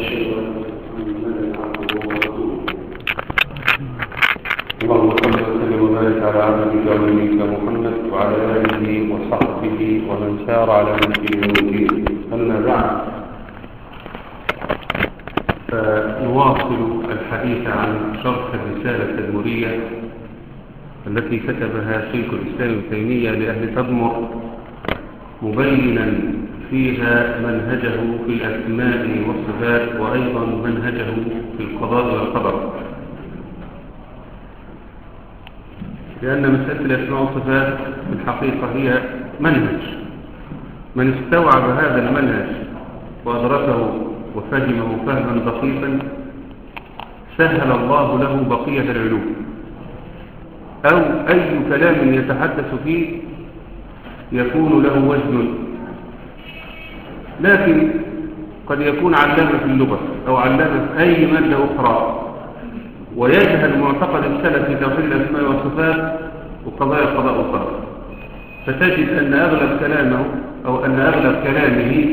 وأشهد أن محمدا عبده ورسوله اللهم صل وسلم وبارك على عبدك ونبيك محمد وعلى آله وصحبه ومن سار على نهجه يوم الدين أما بعد فنواصل الحديث عن شرح الرسالة التدمرية التي كتبها شيخ الإسلام ابن تيمية لأهل تدمر مبينا فيها منهجه في الأسماء والصفات وأيضا منهجه في القضاء والقدر لأن مسألة الأسماء والصفات في الحقيقة هي منهج من استوعب هذا المنهج وأدركه وفهمه فهما دقيقا سهل الله له بقية العلوم أو أي كلام يتحدث فيه يكون له وزن لكن قد يكون علامة في اللغة أو علامة في أي مادة أخرى ويجهل معتقد السلف في توحيد الأسماء والصفات وقضايا القضاء والقدر فتجد أن أغلب كلامه أو أن أغلب كلامه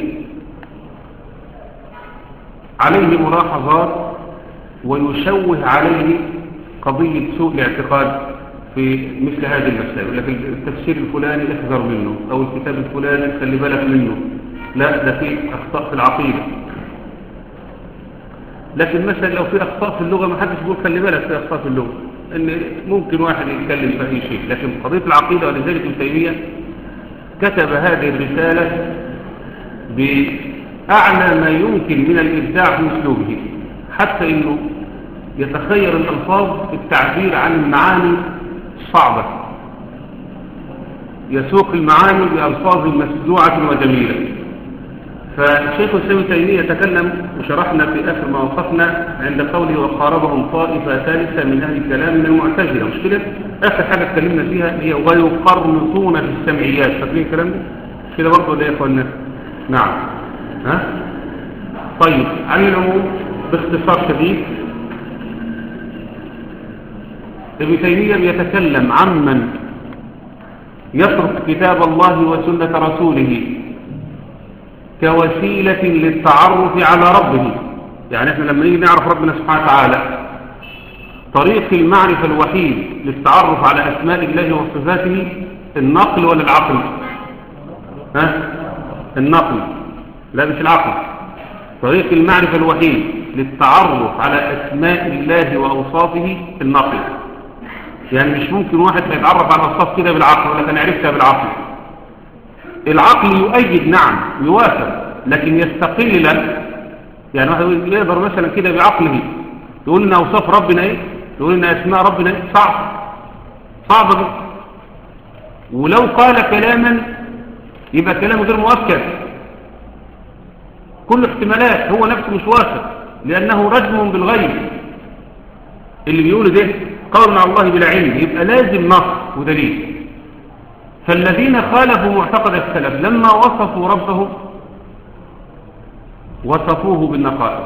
عليه ملاحظات ويشوه عليه قضية سوء الاعتقاد في مثل هذه المسائل لكن التفسير الفلاني احذر منه أو الكتاب الفلاني خلي بالك منه لا ده في أخطاء في العقيدة لكن مثلا لو في أخطاء في اللغة ما حدش يقول خلي بالك في أخطاء في اللغة إن ممكن واحد يتكلم في أي شيء لكن قضية العقيدة ولذلك ابن تيمية كتب هذه الرسالة بأعلى ما يمكن من الإبداع في أسلوبه حتى إنه يتخير الألفاظ في التعبير عن المعاني الصعبة يسوق المعاني بألفاظ مسجوعة وجميلة فالشيخ الإسلام تيمية يتكلم وشرحنا في آخر ما وصفنا عند قوله وقاربهم طائفة ثالثة من أهل الكلام من المعتزلة مش كده؟ آخر حاجة اتكلمنا فيها هي ويقرنطون في السمعيات فاكرين الكلام ده؟ مش كده برضه ولا يا إخوانا؟ نعم ها؟ طيب عن العموم باختصار شديد ابن تيمية يتكلم عمن يترك كتاب الله وسنة رسوله كوسيلة للتعرف على ربه يعني احنا لما نيجي نعرف ربنا سبحانه وتعالى طريق المعرفة الوحيد للتعرف على أسماء الله وصفاته النقل ولا العقل ها النقل لا مش العقل طريق المعرفة الوحيد للتعرف على أسماء الله وأوصافه النقل يعني مش ممكن واحد يتعرف على الأوصاف كده بالعقل ولا كان عرفتها بالعقل العقل يؤيد نعم يوافق لكن يستقل لا يعني واحد يقدر مثلا كده بعقله يقول لنا اوصاف ربنا ايه يقول لنا اسماء ربنا ايه صعب صعب جدا ولو قال كلاما يبقى كلامه غير مؤكد كل احتمالات هو نفسه مش واثق لانه رجم بالغيب اللي بيقوله ده قول مع الله بلا علم يبقى لازم نص ودليل فالذين خالفوا معتقد السلف لما وصفوا ربه وصفوه بالنقائص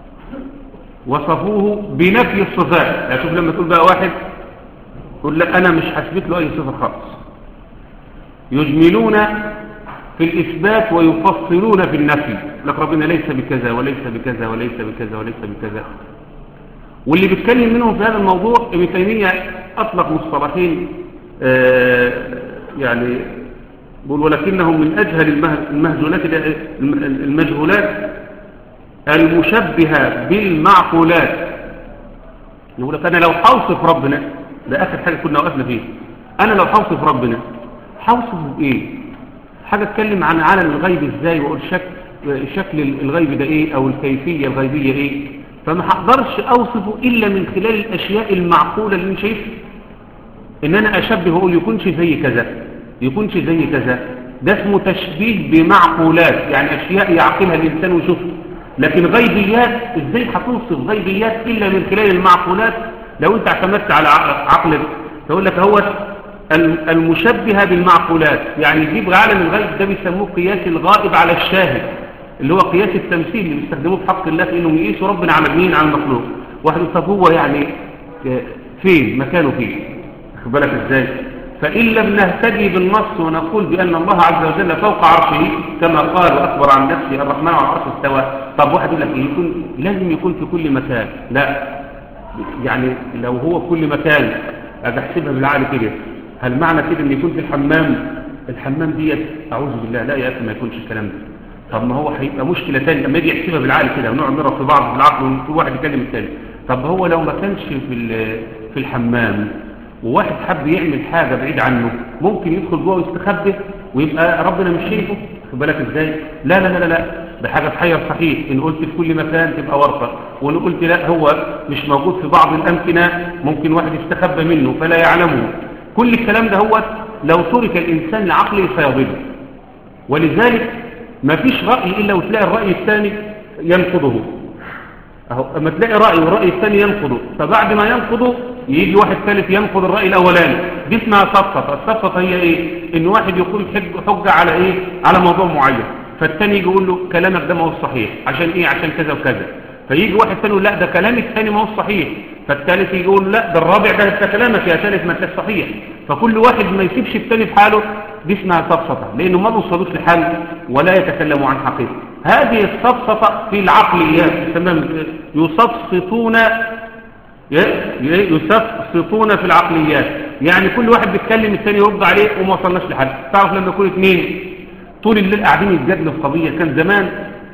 وصفوه بنفي الصفات يعني شوف لما تقول بقى واحد يقول لا أنا مش هثبت له أي صفة خالص يجملون في الإثبات ويفصلون في النفي لك ربنا ليس بكذا وليس بكذا وليس بكذا وليس بكذا واللي بيتكلم منهم في هذا الموضوع ابن تيمية أطلق مصطلحين آه يعني بقول ولكنهم من أجهل المهزولات المجهولات المشبهة بالمعقولات يقول لك أنا لو حوصف ربنا ده آخر حاجة كنا وقفنا فيه أنا لو حوصف ربنا حوصفه بإيه حاجة اتكلم عن عالم الغيب إزاي وأقول شكل, شكل الغيب ده إيه أو الكيفية الغيبية إيه فما هقدرش أوصفه إلا من خلال الأشياء المعقولة اللي أنا شايفها ان انا اشبه واقول يكونش زي كذا يكونش زي كذا ده اسمه تشبيه بمعقولات يعني اشياء يعقلها الانسان ويشوفها لكن غيبيات ازاي هتوصف غيبيات الا من خلال المعقولات لو انت اعتمدت على عقلك تقول لك هو المشبهه بالمعقولات يعني يجيب عالم الغيب ده بيسموه قياس الغائب على الشاهد اللي هو قياس التمثيل اللي بيستخدموه في حق الله في انهم يقيسوا ربنا على مين على المخلوق واحد طب هو يعني فين مكانه فين خد بالك ازاي فإن لم نهتدي بالنص ونقول بأن الله عز وجل فوق عرشه كما قال وأخبر عن نفسه الرحمن على العرش استوى طب واحد يقول لك إيه يكون لازم يكون في كل مكان لا يعني لو هو في كل مكان أجي أحسبها بالعقل كده هل معنى كده إن يكون في الحمام الحمام ديت أعوذ بالله لا يا أخي ما يكونش الكلام ده طب ما هو هيبقى مشكلة تانية لما يجي يحسبها بالعقل كده ونقعد نضرب في بعض بالعقل وكل واحد يكلم التاني طب هو لو ما كانش في ال- في الحمام وواحد حب يعمل حاجة بعيد عنه ممكن يدخل جوه ويستخبى ويبقى ربنا مش شايفه خد بالك ازاي لا لا لا لا لا ده حاجة تحير صحيح ان قلت في كل مكان تبقى ورقة وان قلت لا هو مش موجود في بعض الامكنة ممكن واحد يستخبى منه فلا يعلمه كل الكلام ده هو لو ترك الانسان لعقله سيضل ولذلك ما فيش رأي إلا وتلاقي الرأي الثاني ينقضه أهو أما تلاقي رأي والرأي الثاني ينقضه فبعد ما ينقضه يجي واحد ثالث ينقض الرأي الأولاني دي اسمها صفصة الصفصة هي إيه إن واحد يقول حج- حجة على إيه على موضوع معين فالثاني يجي يقول له كلامك ده ما هو صحيح عشان إيه عشان كذا وكذا فيجي واحد ثاني يقول لا ده كلام الثاني ما هو صحيح فالثالث يجي يقول لا ده الرابع ده انت كلامك يا ثالث ما انتش صحيح فكل واحد ما يسيبش الثاني في حاله دي اسمها صفصفة لأنه ما بيوصلوش لحل ولا يتكلموا عن حقيقة هذه الصفصفة في العقليات تمام يصفصفون يصفصفون في العقليات يعني كل واحد بيتكلم الثاني يرد عليه وما وصلناش لحل تعرف لما يكون اثنين طول الليل قاعدين يتجادلوا في قضية كان زمان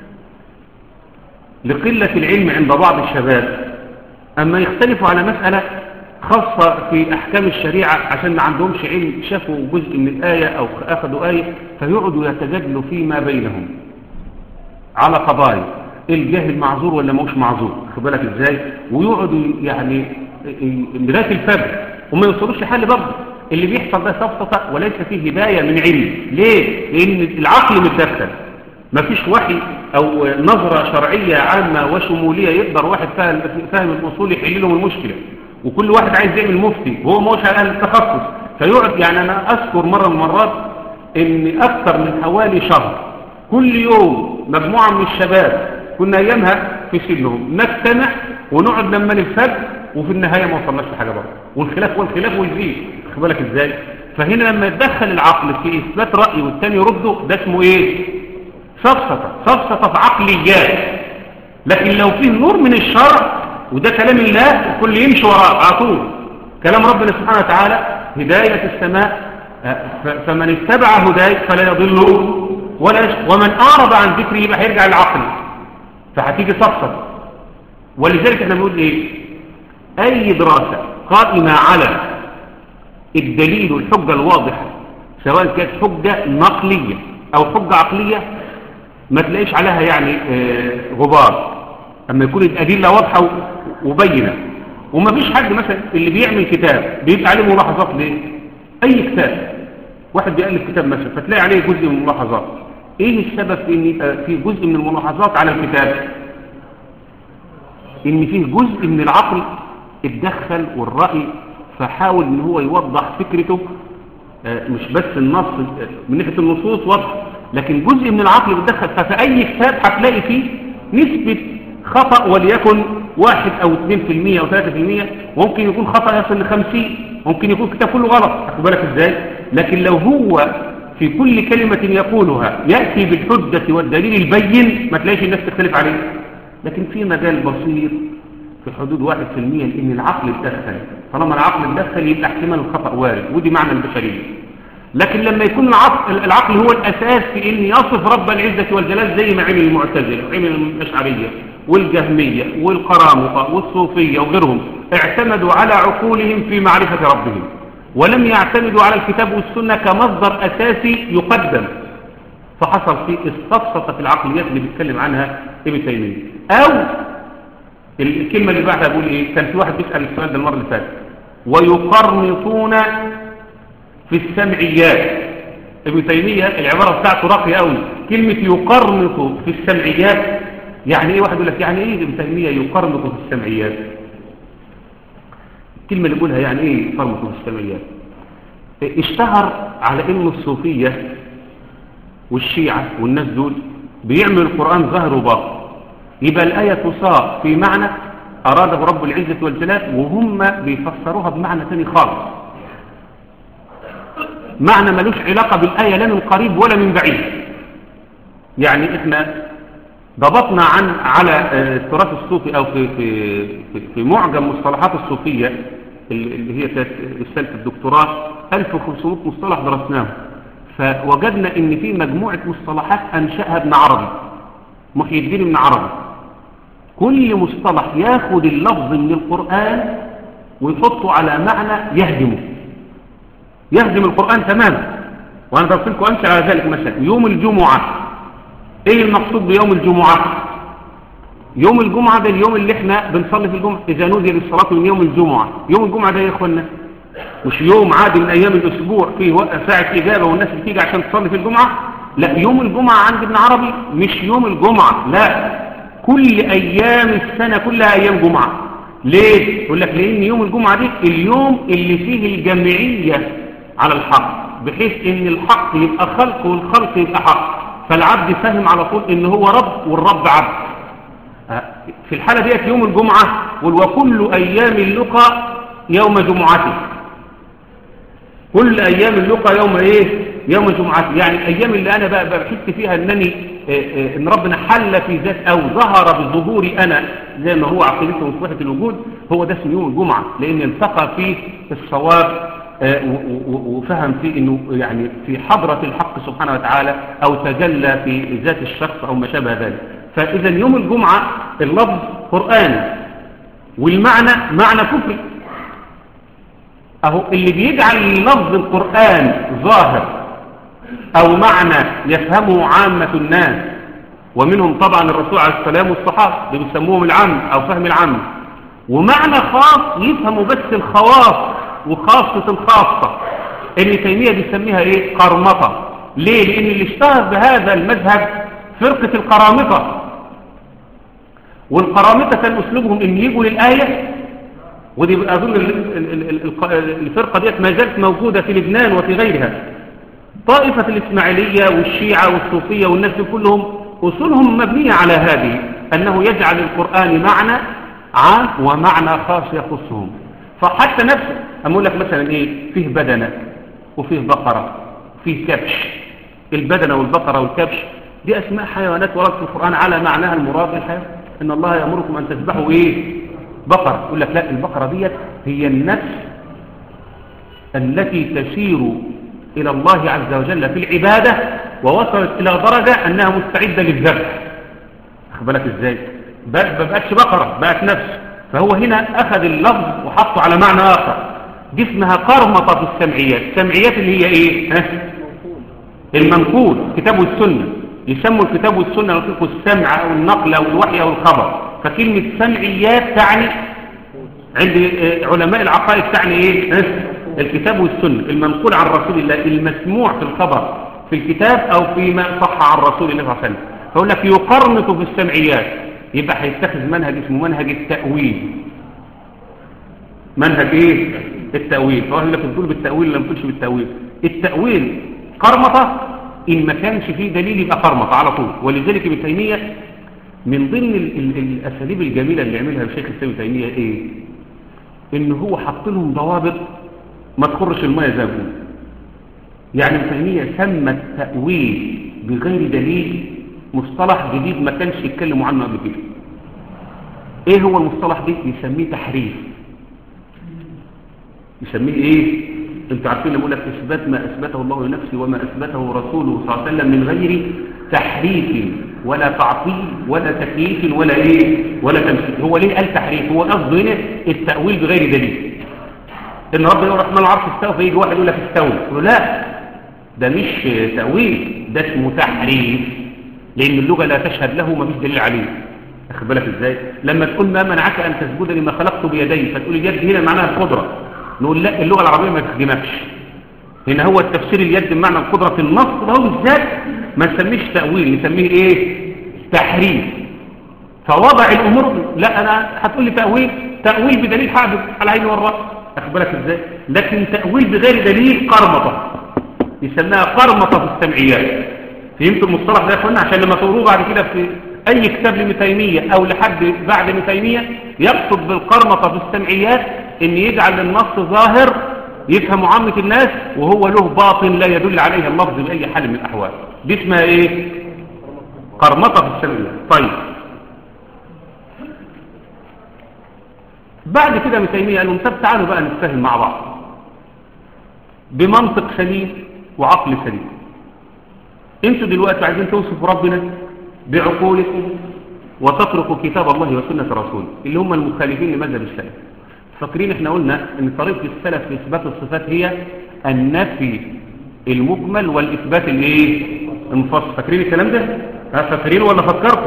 لقلة العلم عند بعض الشباب أما يختلفوا على مسألة خاصة في أحكام الشريعة عشان ما عندهمش علم شافوا جزء من الآية أو أخذوا آية فيقعدوا يتجادلوا فيما بينهم على قضايا الجاهل معذور ولا مش معذور خد بالك ازاي ويقعدوا يعني لغايه الفجر وما يوصلوش لحل برضه اللي بيحصل ده سفسطه وليس فيه هدايه من علم ليه لان العقل متدخل ما فيش وحي او نظره شرعيه عامه وشموليه يقدر واحد فاهم فاهم الاصول يحل لهم المشكله وكل واحد عايز يعمل مفتي وهو مش على التخصص فيقعد يعني انا اذكر مره من المرات ان اكثر من حوالي شهر كل يوم مجموعة من الشباب كنا أيامها في سنهم نجتمع ونقعد لما الفجر وفي النهاية ما وصلناش لحاجة برضه والخلاف والخلاف ويزيد خد بالك ازاي فهنا لما يتدخل العقل في إثبات رأي والتاني يرده ده اسمه ايه سفسطة سفسطة في عقليات لكن لو فيه نور من الشرع وده كلام الله الكل يمشي وراه على طول كلام ربنا سبحانه وتعالى هداية السماء فمن اتبع هداي فلا يضل ولا ومن أعرض عن ذكري يبقى هيرجع للعقل فهتيجي صفصة ولذلك احنا بنقول ايه اي دراسة قائمة على الدليل والحجة الواضحة سواء كانت حجة نقلية او حجة عقلية ما تلاقيش عليها يعني آه غبار اما يكون الادلة واضحة وبينة وما فيش حد مثلا اللي بيعمل كتاب بيبقى عليه ملاحظات ليه اي كتاب واحد بيألف كتاب مثلا فتلاقي عليه جزء من الملاحظات ايه السبب في ان يبقى في جزء من الملاحظات على الكتاب ان فيه جزء من العقل اتدخل والرأي فحاول ان هو يوضح فكرته مش بس النص من ناحية النصوص واضح لكن جزء من العقل بيتدخل ففي اي كتاب هتلاقي فيه نسبة خطأ وليكن واحد او اثنين في المية او ثلاثة في المية ممكن يكون خطأ يصل لخمسين ممكن يكون كتاب كله غلط أخذ بالك ازاي لكن لو هو في كل كلمة يقولها يأتي بالحجة والدليل البين ما تلاقيش الناس تختلف عليه لكن في مجال بسيط في حدود واحد في المية لأن العقل اتدخل طالما العقل اتدخل يبقى احتمال الخطأ وارد ودي معنى البشرية لكن لما يكون العقل, العقل هو الأساس في أن يصف رب العزة والجلال زي ما عمل المعتزلة وعمل الأشعرية والجهمية والقرامطة والصوفية وغيرهم اعتمدوا على عقولهم في معرفة ربهم ولم يعتمدوا على الكتاب والسنة كمصدر أساسي يقدم فحصل في الصفصة في العقليات اللي بيتكلم عنها ابن تيمية أو الكلمة اللي بعدها بقول إيه كان في واحد بيسأل السؤال ده المرة اللي فاتت ويقرنطون في السمعيات ابن تيمية العبارة بتاعته راقية قوي كلمة يقرنط في السمعيات يعني ايه واحد يقول لك يعني ايه ابن تيمية يقرنط في السمعيات الكلمة اللي بقولها يعني ايه يقرنط في السمعيات اشتهر على ان الصوفية والشيعة والناس دول بيعملوا القرآن ظاهر وباطن يبقى الآية تصاغ في معنى أراده رب العزة والجلال وهم بيفسروها بمعنى ثاني خالص معنى ملوش علاقة بالآية لا من قريب ولا من بعيد يعني احنا ضبطنا عن على آه، التراث الصوفي او في في في, في معجم مصطلحات الصوفيه اللي اللي هي كانت رساله الدكتوراه 1500 مصطلح درسناه فوجدنا ان في مجموعه مصطلحات انشاها ابن عربي محي الدين ابن عربي كل مصطلح ياخد اللفظ من القران ويحطه على معنى يهدمه يهدم القران تماما وانا ضربت لكم امثله على ذلك مثلا يوم الجمعه ايه المقصود بيوم الجمعة يوم الجمعة ده اليوم اللي احنا بنصلي في الجمعة اذا نودي للصلاة من يوم الجمعة يوم الجمعة ده يا اخوانا مش يوم عادي من ايام الاسبوع فيه وقت ساعة اجابة والناس بتيجي عشان تصلي في الجمعة لا يوم الجمعة عند ابن عربي مش يوم الجمعة لا كل ايام السنة كلها ايام جمعة ليه يقول لك لان يوم الجمعة دي اليوم اللي فيه الجمعية على الحق بحيث ان الحق يبقى خلق والخلق يبقى حق فالعبد فهم على طول ان هو رب والرب عبد في الحالة ديت يوم الجمعة وكل ايام اللقى يوم جمعته كل ايام اللقى يوم ايه يوم جمعته يعني الايام اللي انا بقى بحس فيها انني ان ربنا حل في ذات او ظهر بظهوري انا زي ما هو عقيدته وصفحة الوجود هو ده اسمه يوم الجمعة لان التقى فيه الصواب وفهم فيه انه يعني في حضرة الحق سبحانه وتعالى او تجلى في ذات الشخص او ما شابه ذلك فاذا يوم الجمعة اللفظ قرآني والمعنى معنى كفري اهو اللي بيجعل لفظ القرآن ظاهر او معنى يفهمه عامة الناس ومنهم طبعا الرسول عليه السلام والصحابة اللي بيسموهم العام او فهم العام ومعنى خاص يفهموا بس الخواص وخاصة الخاصة ابن تيمية بيسميها ايه قرمطة ليه لان اللي اشتهر بهذا المذهب فرقة القرامطة والقرامطة كان اسلوبهم ان يجوا للآية ودي اظن الفرقة ديت ما زالت موجودة في لبنان وفي غيرها طائفة الاسماعيلية والشيعة والصوفية والناس كلهم اصولهم مبنية على هذه انه يجعل القرآن معنى عام ومعنى خاص يخصهم فحتى نفسه أقول لك مثلا إيه فيه بدنة وفيه بقرة فيه كبش البدنة والبقرة والكبش دي أسماء حيوانات ورد في القرآن على معناها المراد بالحيوان إن الله يأمركم أن تذبحوا إيه بقرة يقول لك لا البقرة ديت هي النفس التي تسير إلى الله عز وجل في العبادة ووصلت إلى درجة أنها مستعدة للذبح أخبرك إزاي ما بقتش بقرة بقت نفس فهو هنا أخذ اللفظ وحطه على معنى آخر دي اسمها قرمطة في السمعيات السمعيات اللي هي إيه ها؟ المنقول الكتاب والسنة يسموا الكتاب والسنة يطلقوا السمع أو النقل أو الوحي أو الخبر فكلمة سمعيات تعني عند علماء العقائد تعني إيه ها؟ الكتاب والسنة المنقول عن رسول الله المسموع في الخبر في الكتاب أو فيما صح عن رسول الله صلى الله عليه وسلم فأقول لك يقرمط في السمعيات يبقى هيتخذ منهج اسمه منهج التأويل منهج ايه التأويل فهو لك بتقول بالتأويل ولا ما بتقولش بالتأويل التأويل قرمطة إن ما كانش فيه دليل يبقى قرمطة على طول ولذلك ابن تيمية من ضمن ال ال الأساليب الجميلة اللي عملها الشيخ السيد ابن تيمية ايه ان هو حط لهم ضوابط ما تخرش المية زي ما يعني ابن تيمية سمى التأويل بغير دليل مصطلح جديد ما كانش يتكلموا عنه قبل كده ايه هو المصطلح ده يسميه تحريف يسميه ايه انتوا عارفين لما اقول لك اثبات ما اثبته الله لنفسه وما اثبته رسوله صلى الله عليه وسلم من غير تحريف ولا تعطيل ولا تكييف ولا ايه ولا تمثيل هو ليه قال تحريف هو قصده هنا التاويل بغير دليل ان ربنا يقول الرحمن العرش استوى فيجي واحد يقول لك استوى يقول لا ده مش تاويل ده اسمه تحريف لأن اللغة لا تشهد له ما فيش دليل عليه أخذ بالك إزاي لما تقول ما منعك أن تسجد لما خلقت بيدي فتقول اليد هنا معناها القدرة نقول لا اللغة العربية ما تخدمكش هنا هو التفسير اليد بمعنى القدرة في النص ده بالذات ما نسميش تأويل نسميه إيه تحريف فوضع الأمور لا أنا هتقول لي تأويل تأويل بدليل حادث على عيني والرأس أخذ بالك إزاي لكن تأويل بغير دليل قرمطة يسميها قرمطة في السمعيات فهمتوا المصطلح ده يا اخوانا عشان لما تقروه بعد كده في اي كتاب لابن تيميه او لحد بعد ابن تيميه يقصد بالقرمطه في السمعيات ان يجعل النص ظاهر يفهم عامه الناس وهو له باطن لا يدل عليه اللفظ باي حال من الاحوال دي اسمها ايه قرمطة في السماء الله طيب بعد كده ابن تيمية قال لهم طب تعالوا بقى نتفاهم مع بعض بمنطق سليم وعقل سليم انتوا دلوقتي عايزين توصفوا ربنا بعقولكم وتتركوا كتاب الله وسنة رسوله اللي هم المخالفين لمذهب السلف فاكرين احنا قلنا ان طريقة السلف في اثبات الصفات هي النفي المجمل والاثبات الايه المفصل فاكرين الكلام ده ها فاكرين ولا فكركم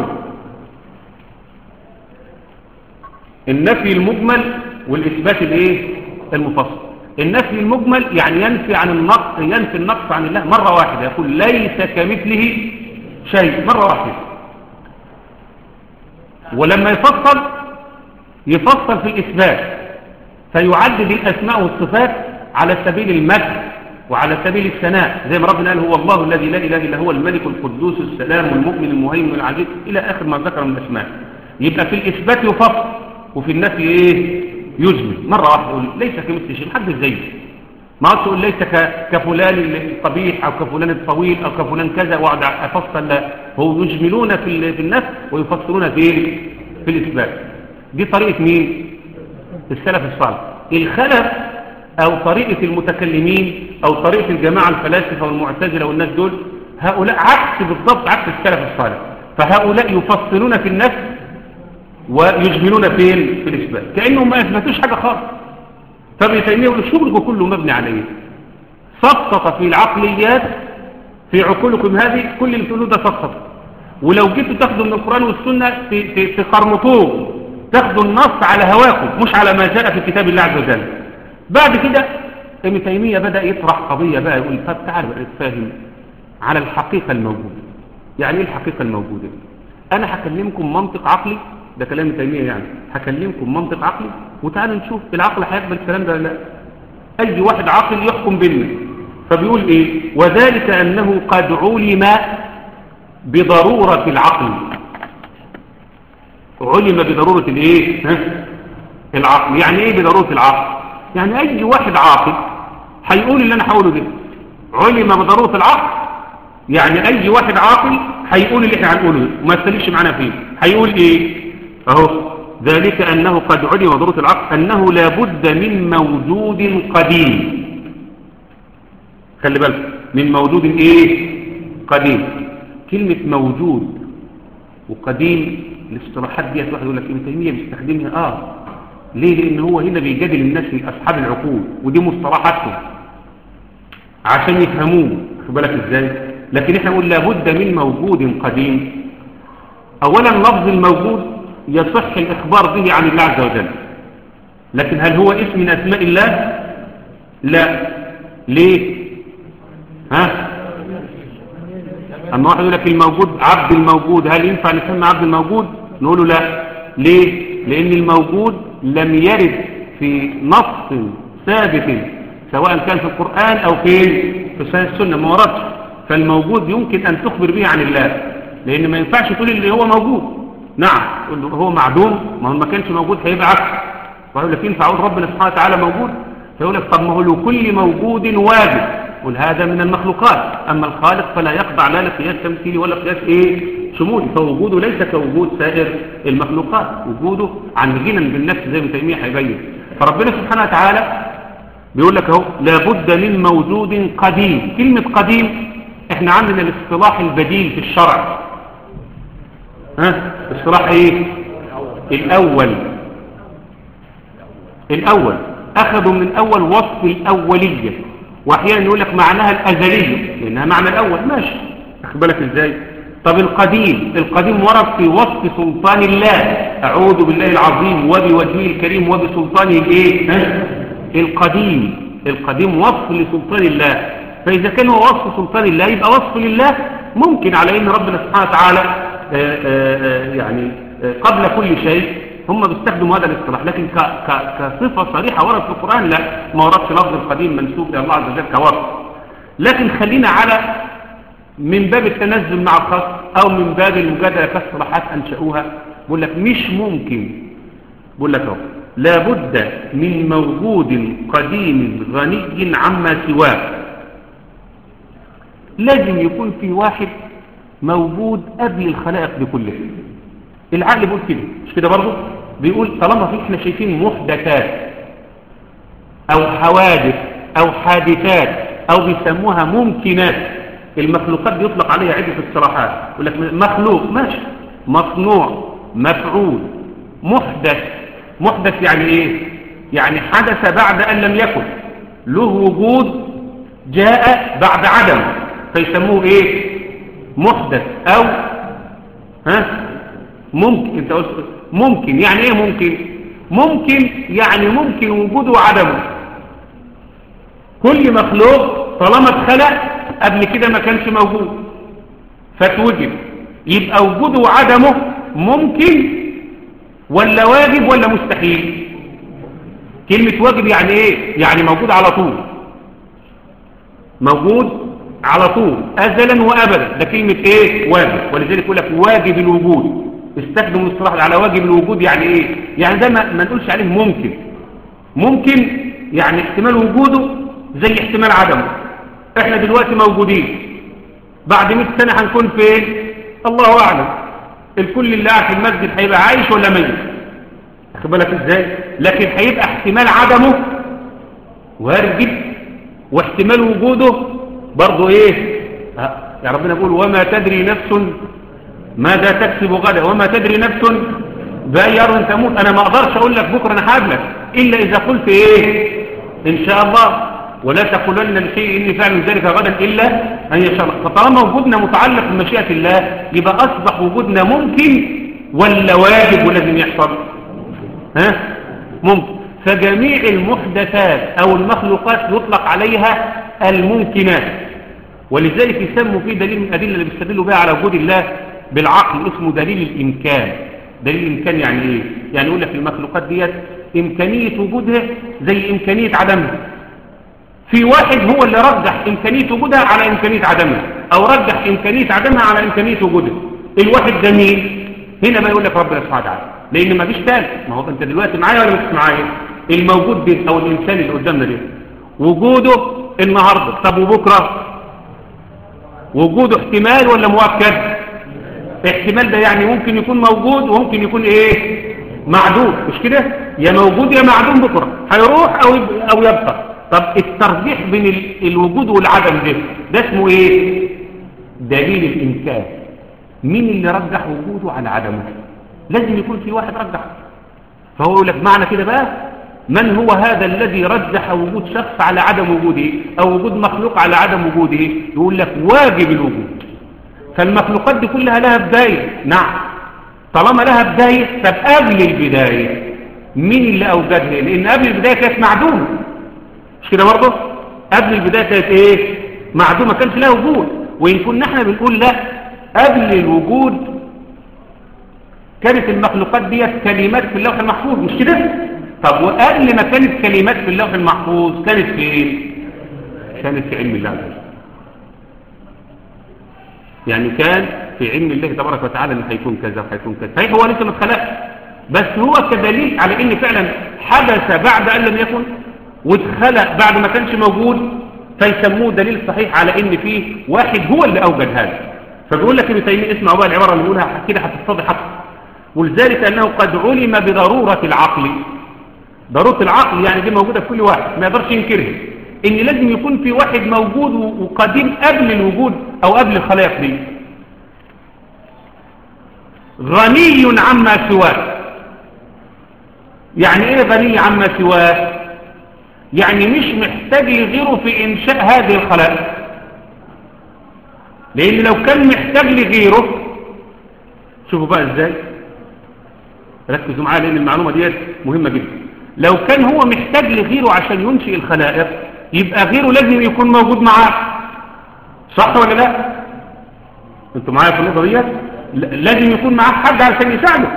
النفي المجمل والاثبات الايه المفصل النفي المجمل يعني ينفي عن النقص ينفي النقص عن الله مرة واحدة يقول ليس كمثله شيء مرة واحدة ولما يفصل يفصل في الإثبات فيعدد الأسماء والصفات على سبيل المدح وعلى سبيل الثناء زي ما ربنا قال هو الله الذي لا إله إلا هو الملك القدوس السلام المؤمن المهيمن العزيز إلى آخر ما ذكر من الأسماء يبقى في الإثبات يفصل وفي النفي إيه يجمل مرة واحدة يقول ليس كمثل شيء محدش زيه ما عادش تقول ليس كفلان القبيح أو كفلان الطويل أو كفلان كذا وأقعد أفصل لا هو يجملون في في النفس ويفصلون في في الإثبات دي طريقة مين السلف الصالح الخلف أو طريقة المتكلمين أو طريقة الجماعة الفلاسفة والمعتزلة والناس دول هؤلاء عكس بالضبط عكس السلف الصالح فهؤلاء يفصلون في النفس ويجملون فين في الإثبات كأنهم ما أثبتوش حاجة خالص فابن تيمية يقول الشغل كله مبني عليه سقط في العقليات في عقولكم هذه كل اللي تقولوه ده سقط ولو جيتوا تاخدوا من القرآن والسنة تقرمطوه تاخدوا النص على هواكم مش على ما جاء في كتاب الله عز وجل بعد كده ابن تيمية بدأ يطرح قضية بقى يقول طب تعالوا بقى نتفاهم على الحقيقة الموجودة يعني ايه الحقيقة الموجودة انا هكلمكم منطق عقلي ده كلام ابن تيمية يعني هكلمكم منطق عقلي وتعالوا نشوف العقل هيقبل الكلام ده لا اي واحد عاقل يحكم بيننا فبيقول ايه وذلك انه قد علم بضرورة العقل علم بضرورة الايه ها؟ العقل يعني ايه بضرورة العقل يعني اي واحد عاقل هيقول اللي انا هقوله ده علم بضرورة العقل يعني اي واحد عاقل هيقول اللي احنا هنقوله ده وما يستليش معانا فيه هيقول ايه اهو ذلك انه قد علم بضرورة العقل انه لابد من موجود قديم خلي بالك من موجود ايه قديم كلمة موجود وقديم الاصطلاحات ديت واحد يقول لك ابن تيميه بيستخدمها اه ليه لان هو هنا بيجادل الناس اصحاب العقول ودي مصطلحاتهم عشان يفهموه خد بالك ازاي لكن احنا نقول لابد من موجود قديم اولا لفظ الموجود يصح الاخبار به عن الله عز وجل لكن هل هو اسم من اسماء الله لا ليه ها اما واحد يقول لك الموجود عبد الموجود هل ينفع نسمى عبد الموجود نقول له لا ليه لان الموجود لم يرد في نص ثابت سواء كان في القرآن او في في صحيح السنة ما وردش فالموجود يمكن ان تخبر به عن الله لان ما ينفعش تقول اللي هو موجود نعم تقول له هو معدوم ما هو ما كانش موجود هيبقى عكس ويقول لك ينفع اقول ربنا سبحانه وتعالى موجود فيقول لك طب ما هو لكل موجود واجب قل هذا من المخلوقات أما الخالق فلا يخضع لا لقياس تمثيلي ولا قياس إيه شمولي فوجوده ليس كوجود سائر المخلوقات وجوده عن غنى بالنفس زي ما تيمية هيبين فربنا سبحانه وتعالى بيقول لك اهو لابد من موجود قديم كلمة قديم احنا عندنا الاصطلاح البديل في الشرع ها اصطلاح ايه الاول الاول اخذوا من اول وصف الاولية واحيانا يقول لك معناها الازلية لانها معنى الاول ماشي اخد بالك ازاي طب القديم القديم ورد في وصف سلطان الله اعوذ بالله العظيم وبوجهه الكريم وبسلطانه الايه ها؟ القديم القديم وصف لسلطان الله فاذا كان هو وصف سلطان الله يبقى وصف لله ممكن على ان ربنا سبحانه وتعالى آآ آآ يعني آآ قبل كل شيء هم بيستخدموا هذا الاصطلاح لكن ك ك كصفة صريحة ورد في القرآن لا ما وردش لفظ القديم منسوب إلى الله عز وجل كوصف لكن خلينا على من باب التنزل مع الخاص أو من باب المجادلة كاصطلاحات أنشأوها بقول لك مش ممكن بقول لك اهو لابد من موجود قديم غني عما سواه لازم يكون في واحد موجود قبل الخلائق بكلها العقل بيقول كده مش كده برضه بيقول طالما في احنا شايفين محدثات او حوادث او حادثات او بيسموها ممكنات المخلوقات بيطلق عليها عدة اصطلاحات يقول لك مخلوق ماشي مصنوع مفعول محدث محدث يعني ايه يعني حدث بعد ان لم يكن له وجود جاء بعد عدم فيسموه ايه محدث او ها ممكن انت قلت ممكن يعني ايه ممكن ممكن يعني ممكن وجوده وعدمه كل مخلوق طالما اتخلق قبل كده ما كانش موجود فتوجد يبقى وجوده وعدمه ممكن ولا واجب ولا مستحيل كلمة واجب يعني ايه يعني موجود على طول موجود على طول أزلا وأبدا ده كلمة ايه واجب ولذلك يقول لك واجب الوجود استخدم الاصطلاح على واجب الوجود يعني ايه يعني ده ما, ما نقولش عليه ممكن ممكن يعني احتمال وجوده زي احتمال عدمه احنا دلوقتي موجودين بعد 100 سنة هنكون فين الله اعلم الكل اللي قاعد في المسجد هيبقى عايش ولا ميت واخد بالك ازاي لكن هيبقى احتمال عدمه وارد جدا واحتمال وجوده برضه ايه يا ربنا يقول وما تدري نفس ماذا تكسب غدا وما تدري نفس بأي أرض تموت أنا ما أقدرش أقول لك بكرة أنا هقابلك إلا إذا قلت إيه إن شاء الله ولا تقولن لشيء إني فعل ذلك غدا إلا أن يشاء الله فطالما وجودنا متعلق بمشيئة الله يبقى أصبح وجودنا ممكن ولا واجب ولازم يحصل ها ممكن فجميع المحدثات أو المخلوقات يطلق عليها الممكنات ولذلك يسموا فيه دليل من الأدلة اللي بيستدلوا بها على وجود الله بالعقل اسمه دليل الإمكان دليل الإمكان يعني إيه؟ يعني يقول لك المخلوقات ديت إمكانية وجودها زي إمكانية عدمها في واحد هو اللي رجح إمكانية وجودها على إمكانية عدمها أو رجح إمكانية عدمها على إمكانية وجودها الواحد ده مين؟ هنا بقى يقول لك ربنا سبحانه وتعالى لأن ما فيش ثالث ما هو أنت دلوقتي معايا ولا مش معايا الموجود ده أو الإنسان اللي قدامنا ده وجوده النهاردة طب وبكرة وجوده احتمال ولا مؤكد احتمال ده يعني ممكن يكون موجود وممكن يكون ايه معدوم مش كده يا موجود يا معدوم بكرة هيروح او او يبقى طب الترجيح بين ال- الوجود والعدم ده ده اسمه ايه دليل الامكان مين اللي رجح وجوده على عدمه لازم يكون في واحد رجح فهو يقول لك معنى كده بقى من هو هذا الذي رجح وجود شخص على عدم وجوده او وجود مخلوق على عدم وجوده يقول لك واجب الوجود فالمخلوقات دي كلها لها بداية نعم طالما لها بداية طب قبل البداية مين اللي أوجدها لأن قبل البداية كانت معدومة مش كده برضه قبل البداية كانت إيه معدومة كانش لها وجود وإن كنا احنا بنقول لا قبل الوجود كانت المخلوقات ديت كلمات في اللوح المحفوظ مش كده طب وقبل ما كانت كلمات في اللوح المحفوظ كانت في ايه كانت في علم الله عز وجل يعني كان في علم الله تبارك وتعالى ان هيكون كذا وهيكون كذا صحيح هو لسه ما اتخلقش بس هو كدليل على ان فعلا حدث بعد ان لم يكن واتخلق بعد ما كانش موجود فيسموه دليل صحيح على ان فيه واحد هو اللي اوجد هذا فبيقول لك ابن تيميه اسمعوا بقى العباره اللي بيقولها كده هتتضح اكتر ولذلك انه قد علم بضروره العقل ضروره العقل يعني دي موجوده في كل واحد ما يقدرش ينكرها ان لازم يكون في واحد موجود وقديم قبل الوجود او قبل الخلائق دي غني عما سواه يعني ايه غني عما سواه يعني مش محتاج لغيره في انشاء هذه الخلائق لان لو كان محتاج لغيره شوفوا بقى ازاي ركزوا معايا لان المعلومه ديت مهمه جدا لو كان هو محتاج لغيره عشان ينشئ الخلائق يبقى غيره لازم يكون موجود معاه صح ولا لا انتوا معايا في النقطه ديت لازم يكون معاه حد عشان يساعده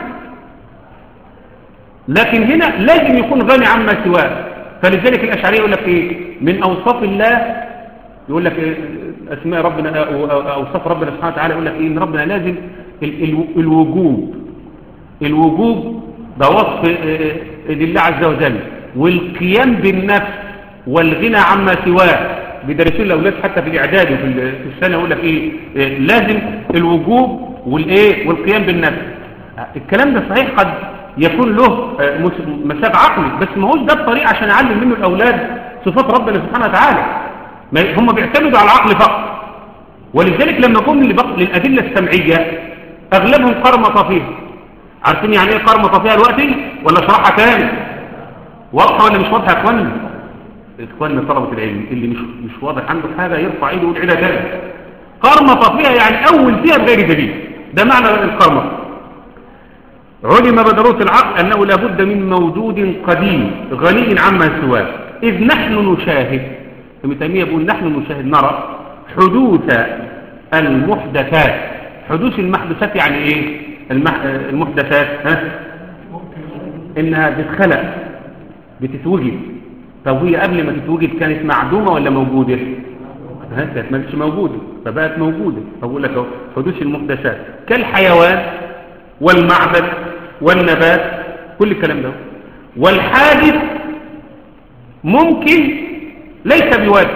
لكن هنا لازم يكون غني عما سواه فلذلك الاشعريه يقول لك ايه من اوصاف الله يقول لك إيه اسماء ربنا اوصاف ربنا سبحانه وتعالى يقول لك ايه ان ربنا لازم ال ال الوجوب الوجوب ده وصف لله عز وجل والقيام بالنفس والغنى عما سواه بيدرسوا الاولاد حتى في الاعداد وفي ال- في السنه يقول لك ايه إيه، لازم الوجوب والايه والقيام بالنفس الكلام ده صحيح قد يكون له آه، مس- مساب عقلي بس ما هوش ده الطريق عشان يعلم منه الاولاد صفات ربنا سبحانه وتعالى ما- هم بيعتمدوا على العقل فقط ولذلك لما جم لبق- للادله السمعيه اغلبهم قرمط فيها عارفين يعني ايه قرمط فيها دلوقتي ولا اشرحها تاني واضحه ولا مش واضحه يا اخوانا اخواننا طلبه العلم اللي مش مش واضح عنده حاجه يرفع ايده ويقول عيدها تاني قرمط فيها يعني اول فيها بغير دليل ده معنى القرمط علم بدروس العقل أنه لابد من موجود قديم غني عما سواه إذ نحن نشاهد ابن تيمية يقول نحن نشاهد نرى حدوث المحدثات حدوث المحدثات يعني إيه المح... المحدثات ها؟ إنها بتخلق بتتوجد طب هي قبل ما تتوجد كانت معدومة ولا موجودة ها كانت ما كانتش موجودة فبقت موجودة فبقول لك اهو حدوث المحدثات كالحيوان والمعبد والنبات كل الكلام ده والحادث ممكن ليس بواجب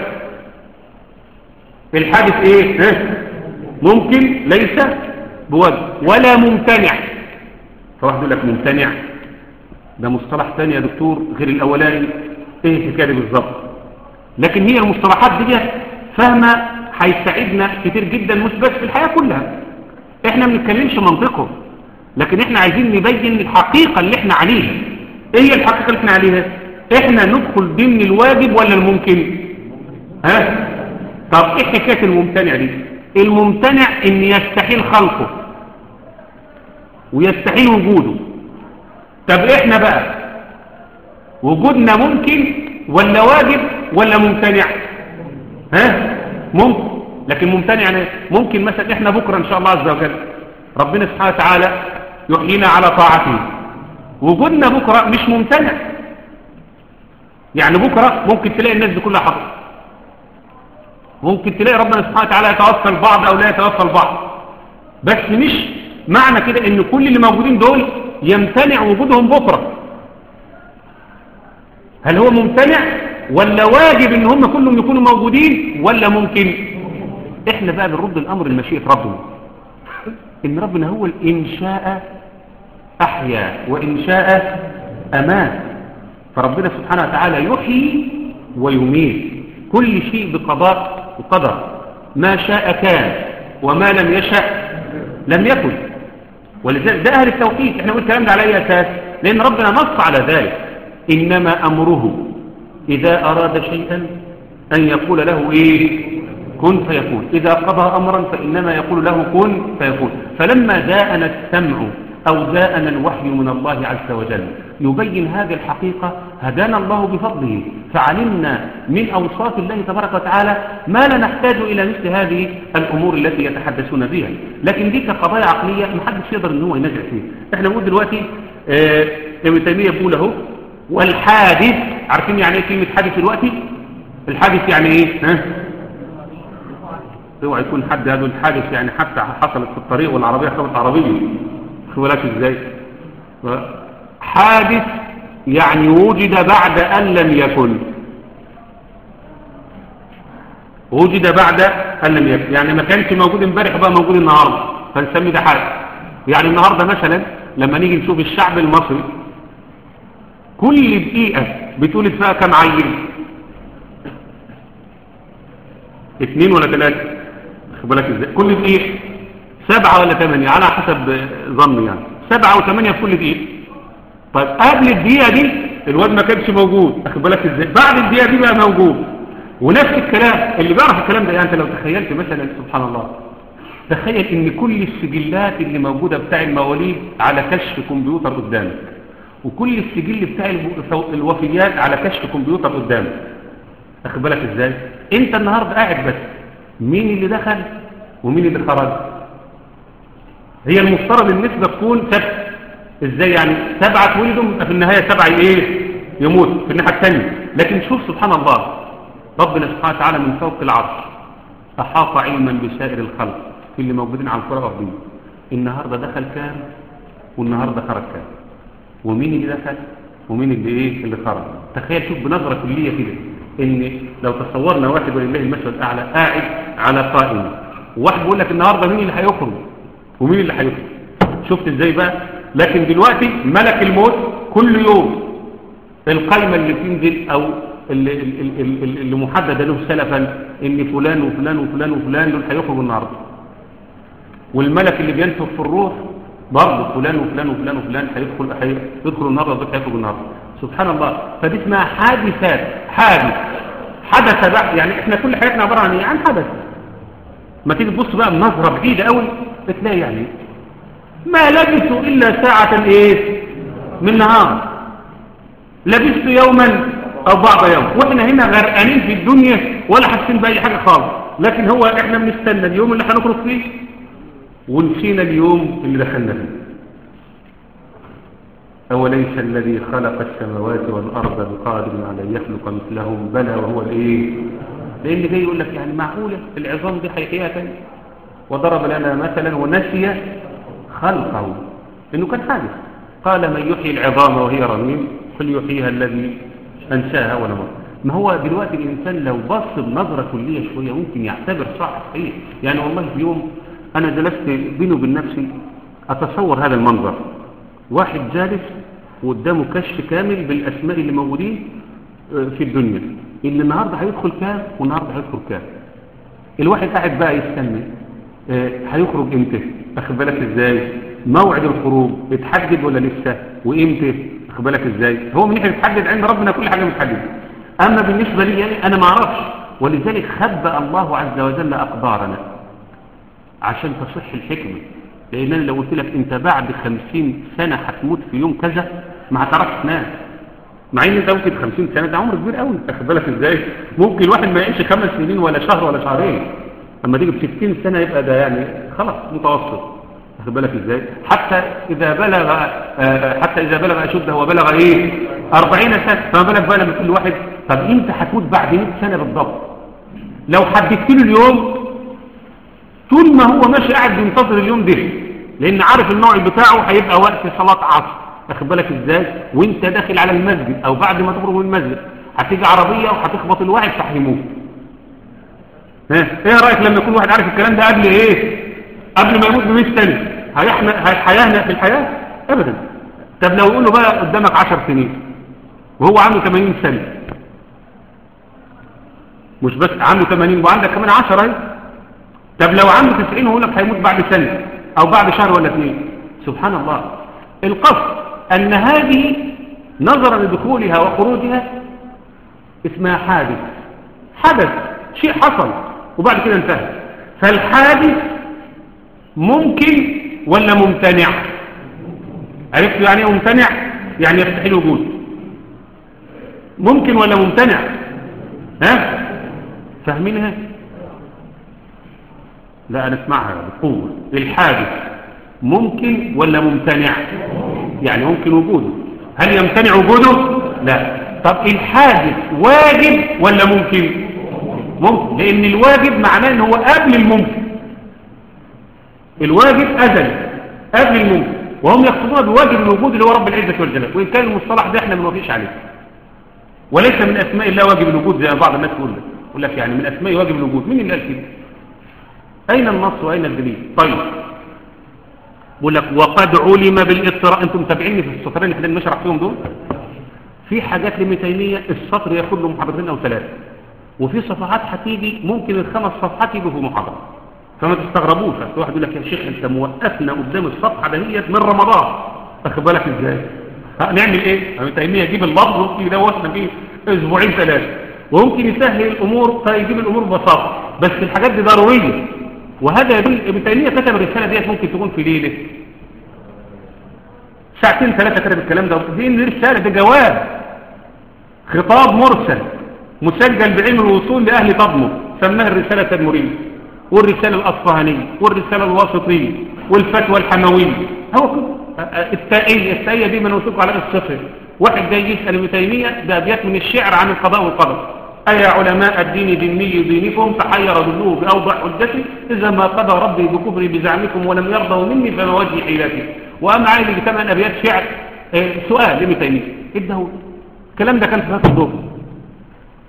الحادث ايه ها؟ ممكن ليس بواجب ولا ممتنع فواحد يقول لك ممتنع ده مصطلح ثاني يا دكتور غير الاولاني ايه الحكايه دي بالظبط لكن هي المصطلحات دي فاهمه هيساعدنا كتير جدا مش بس في الحياه كلها احنا ما بنتكلمش منطقه لكن احنا عايزين نبين الحقيقه اللي احنا عليها ايه هي الحقيقه اللي احنا عليها احنا ندخل ضمن الواجب ولا الممكن ها طب ايه حكايه الممتنع دي الممتنع ان يستحيل خلقه ويستحيل وجوده طب احنا بقى وجودنا ممكن ولا واجب ولا ممتنع ها ممكن لكن ممتنع يعني ممكن مثلا احنا بكره ان شاء الله عز وجل ربنا سبحانه وتعالى يحيينا على طاعته وجودنا بكره مش ممتنع يعني بكره ممكن تلاقي الناس دي كلها حاضره ممكن تلاقي ربنا سبحانه وتعالى يتوفى البعض او لا يتوفى البعض بس مش معنى كده ان كل اللي موجودين دول يمتنع وجودهم بكره هل هو ممتنع ولا واجب ان هم كلهم يكونوا موجودين ولا ممكن احنا بقى بنرد الامر لمشيئه ربنا ان ربنا هو ان شاء احيا وان شاء امات فربنا سبحانه وتعالى يحيي ويميت كل شيء بقضاء وقدر ما شاء كان وما لم يشاء لم يكن ولذلك ده أهل التوحيد احنا نقول الكلام ده على أي أساس لأن ربنا نص على ذلك إنما أمره إذا أراد شيئا أن يقول له إيه كن فيكون إذا قضى أمرا فإنما يقول له كن فيكون فلما جاءنا السمع أو جاءنا الوحي من الله عز وجل يبين هذه الحقيقة هدانا الله بفضله فعلمنا من أوصاف الله تبارك وتعالى ما لا نحتاج إلى مثل هذه الأمور التي يتحدثون بها لكن دي كقضايا عقلية محدش يقدر أن هو ينازع فيها احنا نقول دلوقتي اه ابن تيمية بيقول اهو والحادث عارفين يعني ايه كلمة حادث دلوقتي الحادث يعني ايه ها اوعى يكون حد هذا الحادث يعني حتى حصلت في الطريق والعربية خبط عربية شو بلاش ازاي حادث يعني وجد بعد أن لم يكن وجد بعد أن لم يكن يعني ما كانش موجود امبارح بقى موجود النهاردة فنسمي ده حادث يعني النهاردة مثلا لما نيجي نشوف الشعب المصري كل دقيقة بتولد فيها كم عيل اثنين ولا ثلاثة خد بالك ازاي كل دقيقة سبعة ولا ثمانية على حسب ظني يعني سبعة وثمانية في كل دقيقة طيب قبل الدقيقة دي الواد ما كانش موجود اخد بالك ازاي بعد الدقيقة دي بقى موجود ونفس الكلام اللي بيعرف الكلام ده يعني انت لو تخيلت مثلا سبحان الله تخيل ان كل السجلات اللي موجودة بتاع المواليد على كشف كمبيوتر قدامك وكل السجل بتاع الوفيات على كشف كمبيوتر قدامك اخد بالك ازاي انت النهاردة قاعد بس مين اللي دخل ومين اللي خرج هي المفترض النسبة تكون ثابته ازاي يعني سبعة ولدوا في النهاية سبعة ايه يموت في الناحية الثانية لكن شوف سبحان الله ربنا سبحانه وتعالى من فوق العرش أحاط علما بسائر الخلق في اللي موجودين على الكرة الأرضية النهاردة دخل كام والنهاردة خرج كام ومين اللي دخل ومين اللي ايه اللي خرج تخيل شوف بنظرة كلية كده ان لو تصورنا واحد ولله المثل الاعلى قاعد على قائمه وواحد بيقول لك النهارده مين اللي هيخرج ومين اللي هيخرج شفت ازاي بقى لكن دلوقتي ملك الموت كل يوم القائمه اللي بتنزل او اللي, اللي, اللي, اللي محدده له سلفا ان فلان وفلان وفلان وفلان دول هيخرجوا النهارده والملك اللي بينفخ في الروح برضه فلان وفلان وفلان وفلان هيدخل هيدخل النهارده ودول هيخرجوا النهارده سبحان الله فدي اسمها حادثات حادث حدث بقى يعني احنا كل حياتنا عباره عن ايه عن حدث ما تيجي تبص بقى بنظره بعيده قوي بتلاقي يعني ما لبثوا الا ساعه ايه من نهار لبثت يوما او بعض يوم واحنا هنا غرقانين في الدنيا ولا حاسين باي حاجه خالص لكن هو احنا بنستنى اليوم اللي هنخرج فيه ونسينا اليوم اللي دخلنا فيه أوليس الذي خلق السماوات والأرض بقادر على أن يخلق مثلهم بلى وهو الإيه لأن جاي يقول لك يعني معقولة العظام دي حيحيها تاني وضرب لنا مثلا ونسي خلقه إنه كان حادث قال من يحيي العظام وهي رميم فليحييها الذي أنشاها ولا مرة ما هو دلوقتي الإنسان لو بص بنظرة كلية شوية ممكن يعتبر صح صحيح يعني والله في يوم أنا جلست بيني وبين نفسي أتصور هذا المنظر واحد جالس وقدامه كشف كامل بالأسماء اللي موجودين في الدنيا اللي النهاردة هيدخل كام والنهاردة هيدخل كام الواحد قاعد بقى يستنى هيخرج امتى اخد بالك ازاي موعد الخروج اتحدد ولا لسه وامتى اخد بالك ازاي هو من ناحيه يتحدد عند ربنا كل حاجه متحدده اما بالنسبه لي يعني انا ما اعرفش ولذلك خبأ الله عز وجل اقدارنا عشان تصح الحكمه لان انا لو قلت لك انت بعد خمسين سنه هتموت في يوم كذا ما هتعرفش تنام مع ان انت ممكن 50 سنه ده عمر كبير قوي اخد بالك ازاي ممكن الواحد ما يعيش خمس سنين ولا شهر ولا شهرين اما تيجي ب 60 سنه يبقى ده يعني خلاص متوسط واخد بالك ازاي حتى اذا بلغ آه حتى اذا بلغ اشده وبلغ ايه 40 سنه فما بالك بقى لما كل واحد طب انت هتموت بعد 100 سنه بالضبط لو حددت له اليوم طول ما هو ماشي قاعد بينتظر اليوم ده لان عارف الموعد بتاعه هيبقى وقت صلاه عصر واخد بالك ازاي وانت داخل على المسجد او بعد ما تخرج من المسجد هتيجي عربيه وهتخبط الواحد فهيموت ها ايه رايك لما يكون واحد عارف الكلام ده قبل ايه قبل ما يموت ب 100 سنه هيحيانا في الحياه ابدا طب لو يقول له بقى قدامك 10 سنين وهو عنده 80 سنه مش بس عنده 80 وعندك كمان 10 اهي طب لو عنده 90 ويقول لك هيموت بعد سنه او بعد شهر ولا اثنين سبحان الله القصد ان هذه نظرا لدخولها وخروجها اسمها حادث حدث شيء حصل وبعد كده انتهى فالحادث ممكن ولا ممتنع عرفت يعني ايه ممتنع يعني يستحيل وجود ممكن ولا ممتنع ها فاهمينها لا انا اسمعها بقوه الحادث ممكن ولا ممتنع يعني ممكن وجوده هل يمتنع وجوده لا طب الحادث واجب ولا ممكن ممكن لان الواجب معناه ان هو قبل الممكن الواجب ازلي قبل الممكن وهم يقصدون بواجب الوجود اللي هو رب العزه والجلال وان كان المصطلح ده احنا ما بنوافقش عليه وليس من اسماء الله واجب الوجود زي بعض الناس تقول لك يقول لك يعني من اسماء واجب الوجود مين اللي قال كده اين النص واين الدليل طيب بقول لك وقد علم بالاضطرار انتم متابعيني في السطرين اللي احنا بنشرح فيهم دول في حاجات لابن تيميه السطر ياخد له محاضرتين او ثلاثه وفي صفحات هتيجي ممكن الخمس صفحات يجوا في محاضره فما تستغربوش واحد يقول لك يا شيخ انت موقفنا قدام الصفحه دهيت من رمضان واخد بالك ازاي نعمل ايه ابن تيميه يجيب اللفظ ويمكن يدوسنا فيه اسبوعين ثلاثه وممكن يسهل الامور فيجيب الامور ببساطه بس الحاجات دي ضروريه وهذا يدل ابن تيميه كتب الرساله ديت ممكن تكون في ليله ساعتين ثلاثه كتب الكلام ده دي رساله ده جواب خطاب مرسل مسجل بعلم الوصول لاهل طبمه سماها الرساله التدمريه والرساله الاصفهانيه والرساله الواسطيه والفتوى الحمويه هو كده التائيه التائيه دي منوثوق على الصفر واحد جاي يسال ابن تيميه ده ابيات من الشعر عن القضاء والقدر أيا علماء الدين ديني دينكم تحير دلوه بأوضح حجتي إذا ما قضى ربي بكفري بزعمكم ولم يرضوا مني فما وجه حيلتي وأما عائل اللي ثمان أبيات شعر اه سؤال لابن تيمية إيه هو الكلام ده كان في هذا الظهر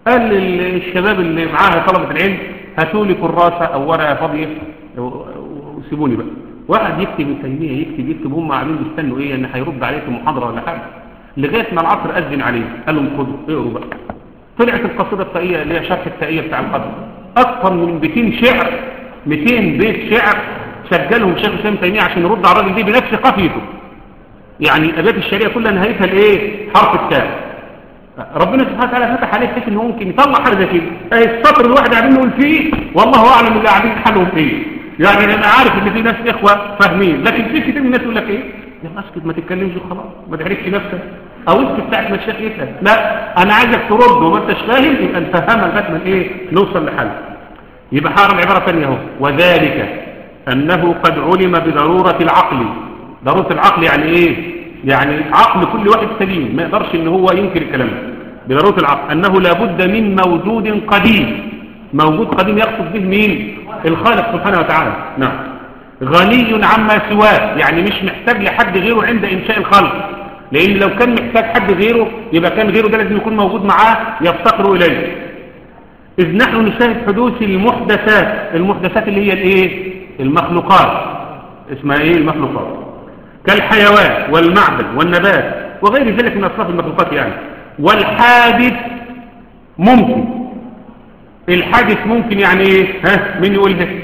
قال للشباب اللي معاها طلبة العلم هاتوا لي كراسة او ورقة فاضية وسيبوني بقى واحد يكتب ابن تيمية يكتب يكتب هم قاعدين بيستنوا ايه ان هيرد عليكم محاضرة ولا حاجة لغاية ما العصر أذن عليه قال لهم خدوا اقروا بقى طلعت القصيدة التائية اللي هي شرح التائية بتاع القدر أكثر من 200 شعر 200 بيت شعر سجلهم شيخ الإسلام تيمية عشان يرد على الراجل دي بنفس قافيته يعني أبيات الشريعة كلها نهايتها الإيه حرف التاء ربنا سبحانه وتعالى فتح عليه بحيث إنه ممكن يطلع حاجة زي كده أهي السطر الواحد قاعدين نقول فيه والله أعلم اللي قاعدين حالهم إيه يعني أنا عارف إن في ناس إخوة فاهمين لكن في كتير من الناس يقول لك إيه يا اسكت ما تتكلمش خلاص ما تحركش نفسك او اسكت ساعه ما الشيخ يسال لا انا عايزك ترد وما انتش فاهم يبقى نفهمها لغايه ما ايه نوصل لحل يبقى حار العباره ثانيه اهو وذلك انه قد علم بضروره العقل ضروره العقل يعني ايه يعني عقل كل واحد سليم ما يقدرش ان هو ينكر الكلام بضروره العقل انه لابد من موجود قديم موجود قديم يقصد به مين الخالق سبحانه وتعالى نعم غني عما سواه يعني مش محتاج لحد غيره عند إنشاء الخلق لأن لو كان محتاج حد غيره يبقى كان غيره ده لازم يكون موجود معاه يفتقر إليه إذ نحن نشاهد حدوث المحدثات المحدثات اللي هي الإيه المخلوقات اسمها إيه المخلوقات كالحيوان والمعدن والنبات وغير ذلك من أصناف المخلوقات يعني والحادث ممكن الحادث ممكن يعني إيه ها مين يقول ده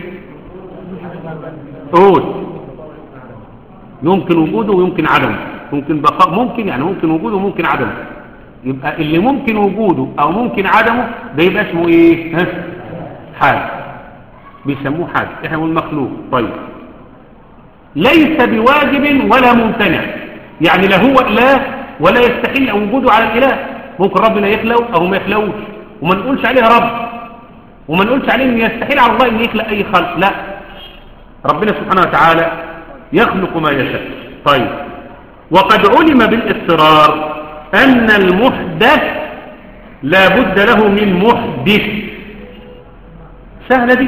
قول يمكن وجوده ويمكن عدمه ممكن بقاء ممكن يعني ممكن وجوده وممكن عدمه يبقى اللي ممكن وجوده او ممكن عدمه ده يبقى اسمه ايه ها حادث بيسموه حادث احنا بنقول مخلوق طيب ليس بواجب ولا ممتنع يعني لا هو اله ولا يستحيل وجوده على الاله ممكن ربنا يخلق او ما يخلقوش وما نقولش عليه رب وما نقولش عليه ان يستحيل على الله ان يخلق اي خلق لا ربنا سبحانه وتعالى يخلق ما يشاء طيب وقد علم بالاضطرار أن المحدث لا بد له من محدث سهلة دي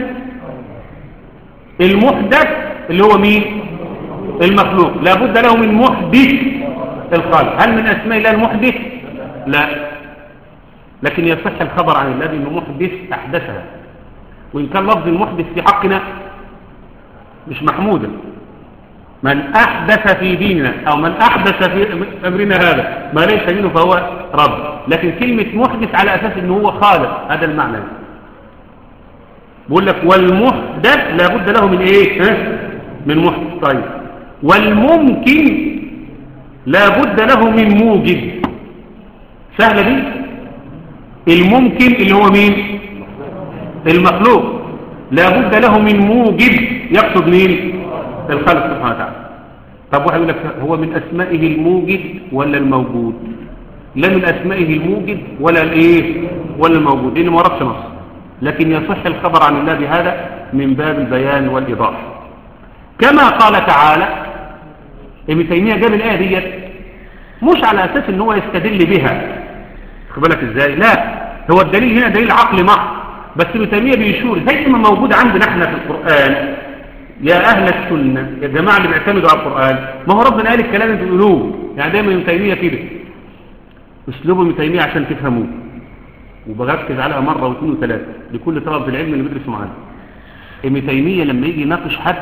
المحدث اللي هو مين المخلوق لا بد له من محدث الخالق هل من أسماء الله المحدث لا لكن يصح الخبر عن الله أنه محدث أحدثها وإن كان لفظ المحدث في حقنا مش محمودا من أحدث في ديننا أو من أحدث في أمرنا هذا ما ليس منه فهو رب لكن كلمة محدث على أساس أنه هو خالق هذا المعنى بقول لك والمحدث لابد له من إيه ها؟ من محدث طيب والممكن لابد له من موجد سهلة دي الممكن اللي هو مين المخلوق لابد له من موجب يقصد مين الخالق سبحانه وتعالى طب واحد يقول لك هو من اسمائه الموجد ولا الموجود لا من اسمائه الموجد ولا الايه ولا الموجود لانه ما وردش نص لكن يصح الخبر عن الله بهذا من باب البيان والايضاح كما قال تعالى ابن تيميه جاب الايه ديت مش على اساس ان هو يستدل بها خد بالك ازاي لا هو الدليل هنا دليل عقلي محض بس ابن تيميه بيشور زي ما موجود عندنا احنا في القران يا اهل السنه يا جماعه اللي بيعتمدوا على القران ما هو ربنا قال الكلام اللي بيقولوه يعني دايما ابن تيميه كده اسلوب ابن تيميه عشان تفهموه وبركز عليها مره واثنين وثلاثه لكل طلبه العلم اللي بيدرسوا معانا ابن تيميه لما يجي يناقش حد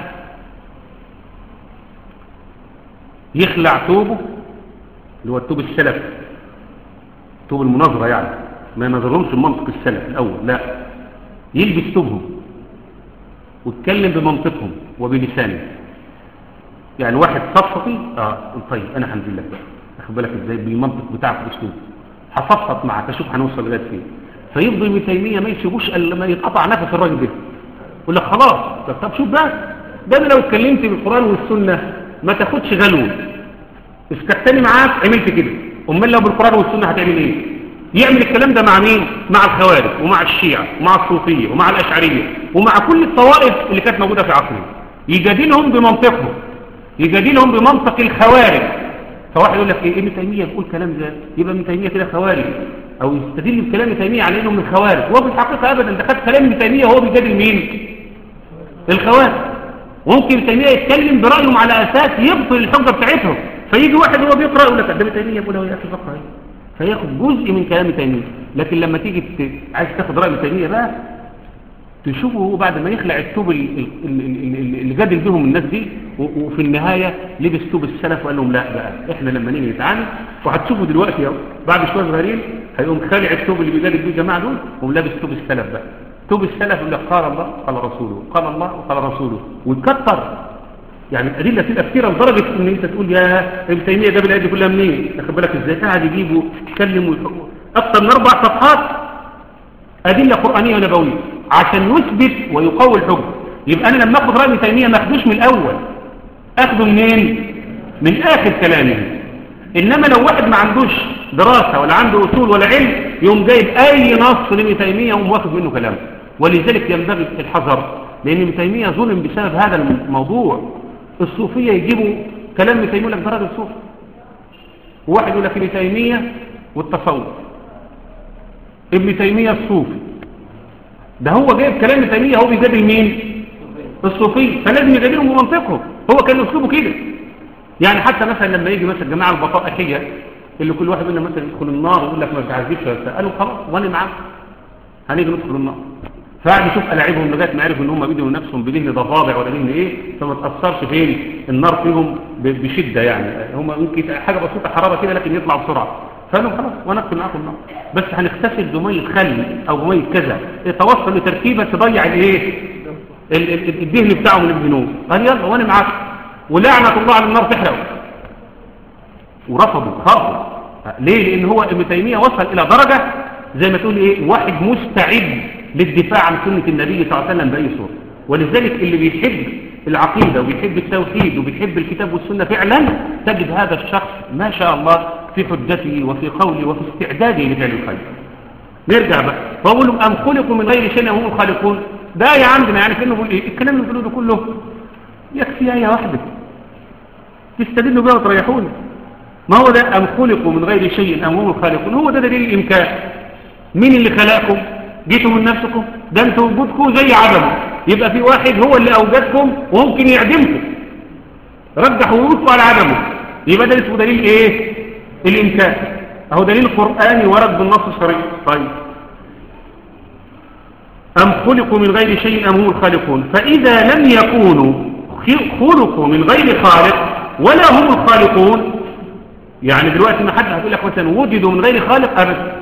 يخلع توبه اللي هو التوب السلف توب المناظره يعني ما ينظرهمش بمنطق السلف الأول لا يلبس توبهم واتكلم بمنطقهم وبلسانه يعني واحد صفصفي اه طيب انا هنزل لك بقى اخد بالك ازاي بالمنطق بتاعك باسلوب هصفصف معاك اشوف هنوصل لغايه فين فيفضل ابن تيميه ما يسيبوش الا لما يتقطع نفس الراجل ده يقول لك خلاص طب, طب شوف بقى ده انا لو اتكلمت بالقران والسنه ما تاخدش غلو اسكتني معاك عملت كده امال لو بالقران والسنه هتعمل ايه يعمل الكلام ده مع مين مع الخوارج ومع الشيعة ومع الصوفية ومع الأشعرية ومع كل الطوائف اللي كانت موجودة في عصره يجادلهم بمنطقهم يجادلهم بمنطق الخوارج فواحد يقول لك ايه ابن تيمية بيقول كلام ده يبقى ابن تيمية كده خوارج او يستدل بكلام ابن تيمية على انه من الخوارج وهو في الحقيقة ابدا ده خد كلام ابن تيمية وهو بيجادل مين الخوارج وممكن ابن تيمية يتكلم برأيهم على اساس يبطل الحجة بتاعتهم فيجي واحد وهو بيقرأ يقول لك ده ابن تيمية يقول له يا اخي فقه فياخد جزء من كلام تيمية لكن لما تيجي ت... عايز تاخد رأي ابن تيمية بقى تشوفه هو بعد ما يخلع التوب ال- ال- ال- ال- اللي جادل بهم الناس دي و- وفي النهاية لبس توب السلف وقال لهم لا بقى احنا لما نيجي نتعامل وهتشوفوا دلوقتي اهو بعد شوية صغيرين هيقوم خالع التوب اللي بيجادل بيه الجماعة دول وقوم لابس توب السلف بقى توب السلف يقول لك قال الله قال رسوله قال الله وقال رسوله ويكتر يعني الأدلة تبقى كثيرة لدرجة إن أنت تقول يا ابن تيمية جاب الآية دي كلها منين؟ واخد بالك إزاي؟ قاعد يجيبوا يتكلم ويحكم أكثر من أربع صفحات أدلة قرآنية ونبوية عشان يثبت ويقوي الحكم يبقى أنا لما أخذ رأي ابن تيمية ما أخذوش من الأول أخذه منين؟ من آخر كلامه إنما لو واحد ما عندوش دراسة ولا عنده أصول ولا علم يوم جايب أي نص لابن تيمية ويقوم واخد منه كلامه ولذلك ينبغي الحذر لأن ابن تيمية ظلم بسبب هذا الموضوع الصوفية يجيبوا كلام ابن تيمية لك ده راجل صوفي وواحد يقول لك ابن تيمية والتصوف ابن تيمية الصوفي ده هو جايب كلام ابن تيمية هو بيجادل مين الصوفي فلازم يجادلهم بمنطقهم هو كان اسلوبه كده يعني حتى مثلا لما يجي مثلا جماعة البطائحية اللي كل واحد منا مثلا يدخل النار ويقول لك ما تعذبش ولا بتاع. قالوا خلاص وانا معاك هنيجي ندخل النار فقعد يشوف ألاعبهم لغايه ما عرف ان هم بيدوا نفسهم بدهن ضفادع ولا دهن ايه فما تاثرش فين النار فيهم ب- بشده يعني هم ممكن حاجه بسيطه حراره كده لكن يطلع بسرعه فقالوا خلاص وانا ادخل معاكم النار بس هنغتسل بميه خل او بميه كذا توصل لتركيبه تضيع الايه ال- ال- الدهن بتاعه من الذنوب قال يلا وانا معاك ولعنه الله على النار تحرقه ورفضوا خافوا ليه لان هو ابن تيميه وصل الى درجه زي ما تقول ايه واحد مستعد للدفاع عن سنه النبي صلى الله عليه وسلم باي صوره ولذلك اللي بيحب العقيده وبيحب التوحيد وبيحب الكتاب والسنه فعلا تجد هذا الشخص ما شاء الله في حجته وفي قوله وفي استعداده لفعل الخير نرجع بقى فأقول لهم أم خلقوا من غير شيء هم الخالقون ده يا عندنا يعني كأنه بيقول إيه الكلام اللي بيقولوه ده كله يكفي آية واحدة تستدلوا بها وتريحونا ما هو ده أم خلقوا من غير شيء أم هم الخالقون هو ده دليل الإمكان مين اللي خلقكم جيتوا من نفسكم ده انتوا وجودكم زي عدمه يبقى في واحد هو اللي أوجدكم وممكن يعدمكم رجح وجودكم على عدمه يبقى ده اسمه دليل ايه الإمكان أهو دليل قرآني ورد بالنص الشرعي طيب أم خلقوا من غير شيء أم هم الخالقون فإذا لم يكونوا خلقوا من غير خالق ولا هم الخالقون يعني دلوقتي ما حد هتقول لك مثلا وجدوا من غير خالق أبدا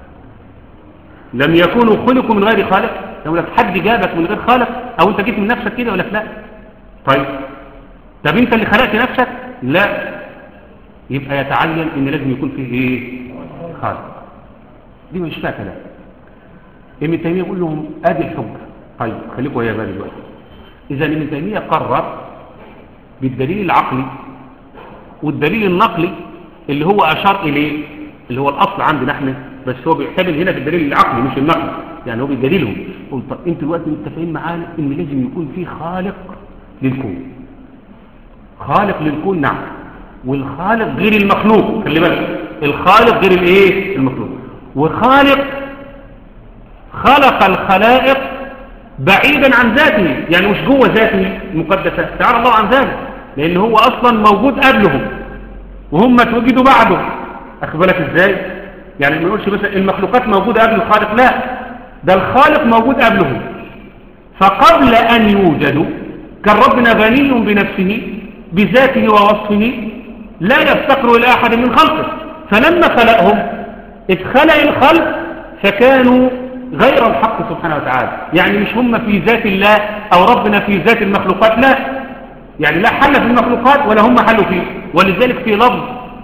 لم يكونوا خلقوا من غير خالق يقول لك حد جابك من غير خالق أو أنت جيت من نفسك كده يقول لك لا طيب طب أنت اللي خلقت نفسك لا يبقى يتعين ان لازم يكون فيه ايه خالق دي مش فيها كلام ابن تيميه يقول لهم ادي الحجه طيب خليكم يا بالي دلوقتي اذا ابن تيميه قرر بالدليل العقلي والدليل النقلي اللي هو اشار اليه اللي هو الاصل عندنا احنا بس هو بيعتمد هنا بالدليل العقلي مش النقلي يعني هو بيدليلهم يقول طب انتوا دلوقتي متفقين معانا ان لازم يكون في خالق للكون خالق للكون نعم والخالق غير المخلوق خلي بالك الخالق غير الايه المخلوق وخالق خلق الخلائق بعيدا عن ذاته يعني مش جوه ذاته المقدسة تعالى الله عن ذلك لان هو اصلا موجود قبلهم وهم توجدوا بعده اخد بالك ازاي يعني ما نقولش مثلا المخلوقات موجودة قبل الخالق لا ده الخالق موجود قبلهم فقبل ان يوجدوا كان ربنا غني بنفسه بذاته ووصفه لا يفتقر إلى أحد من خلقه فلما خلقهم اتخلق الخلق فكانوا غير الحق سبحانه وتعالى يعني مش هم في ذات الله أو ربنا في ذات المخلوقات لا يعني لا حل في المخلوقات ولا هم حلوا فيه ولذلك في لفظ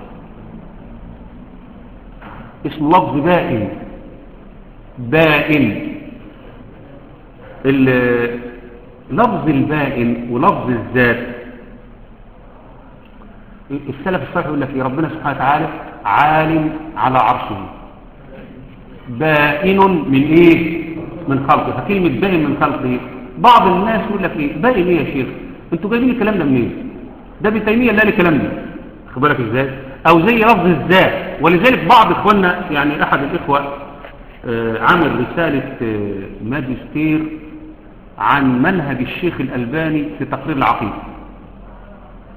اسمه لفظ بائن بائن لفظ البائن ولفظ الذات السلف الصالح يقول لك ربنا سبحانه وتعالى عالم على عرشه بائن من ايه من خلقه فكلمة بائن من خلقه بعض الناس يقول لك ايه بائن ايه يا شيخ انتوا جايبين الكلام ده منين ده ابن تيميه اللي قال الكلام ده خد بالك ازاي او زي لفظ الذات ولذلك بعض اخواننا يعني احد الاخوه آه عمل رساله آه ماجستير عن منهج الشيخ الالباني في تقرير العقيده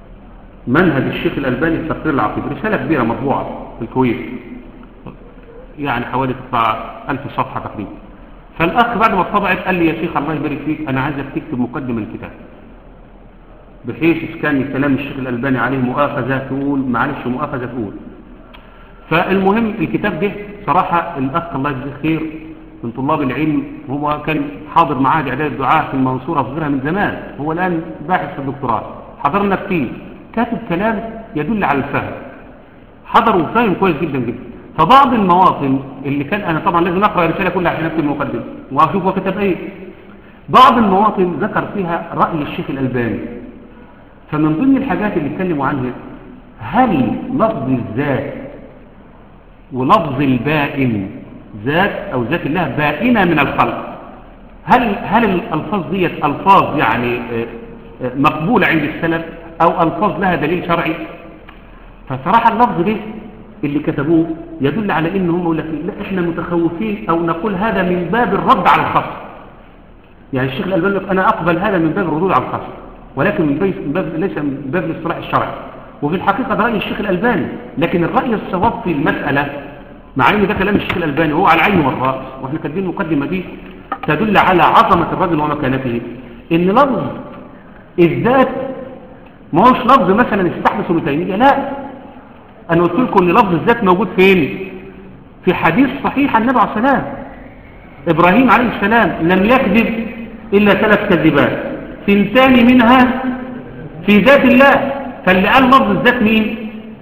منهج الشيخ الألباني في تقرير العقيدة رسالة كبيرة مطبوعة في الكويت يعني حوالي تطلع ألف صفحة تقريبا فالأخ بعد ما اتطبعت قال لي يا شيخ الله يبارك فيك أنا عايزك تكتب مقدمة الكتاب بحيث إذا كان كلام الشيخ الألباني عليه مؤاخذة تقول معلش مؤاخذة تقول فالمهم الكتاب ده صراحة الأخ الله يجزيه خير من طلاب العلم هو كان حاضر معاهد إعداد الدعاء في المنصورة في غيرها من زمان هو الآن باحث في الدكتوراه حضرنا كتير كاتب كلام يدل على الفهم حضر وفاهم كويس جدا جدا فبعض المواطن اللي كان أنا طبعا لازم أقرأ الرسالة كلها عشان أكتب المقدمة وأشوف هو كتب إيه بعض المواطن ذكر فيها رأي الشيخ الألباني فمن ضمن الحاجات اللي اتكلموا عنها هل لفظ الذات ولفظ البائن ذات أو ذات الله بائنة من الخلق هل هل الألفاظ ديت ألفاظ يعني مقبولة عند السلف أو ألفاظ لها دليل شرعي فصراحة اللفظ ده اللي كتبوه يدل على إن هم يقول لك لا إحنا متخوفين أو نقول هذا من باب الرد على الخصم يعني الشيخ الألباني يقول أنا أقبل هذا من باب الردود على الخصم ولكن من باب ليس من باب الاصطلاح الشرعي وفي الحقيقة ده رأي الشيخ الألباني لكن الرأي الصواب في المسألة مع ان ده كلام الشيخ الألباني هو على العين والرأس واحنا كاتبين المقدمة دي تدل على عظمة الرجل ومكانته ان لفظ الذات ما هوش لفظ مثلا استحدث ابن تيمية لا انا قلت لكم ان لفظ الذات موجود فين في حديث صحيح عن النبي عليه السلام ابراهيم عليه السلام لم يكذب الا ثلاث كذبات ثنتان منها في ذات الله فاللي قال لفظ الذات مين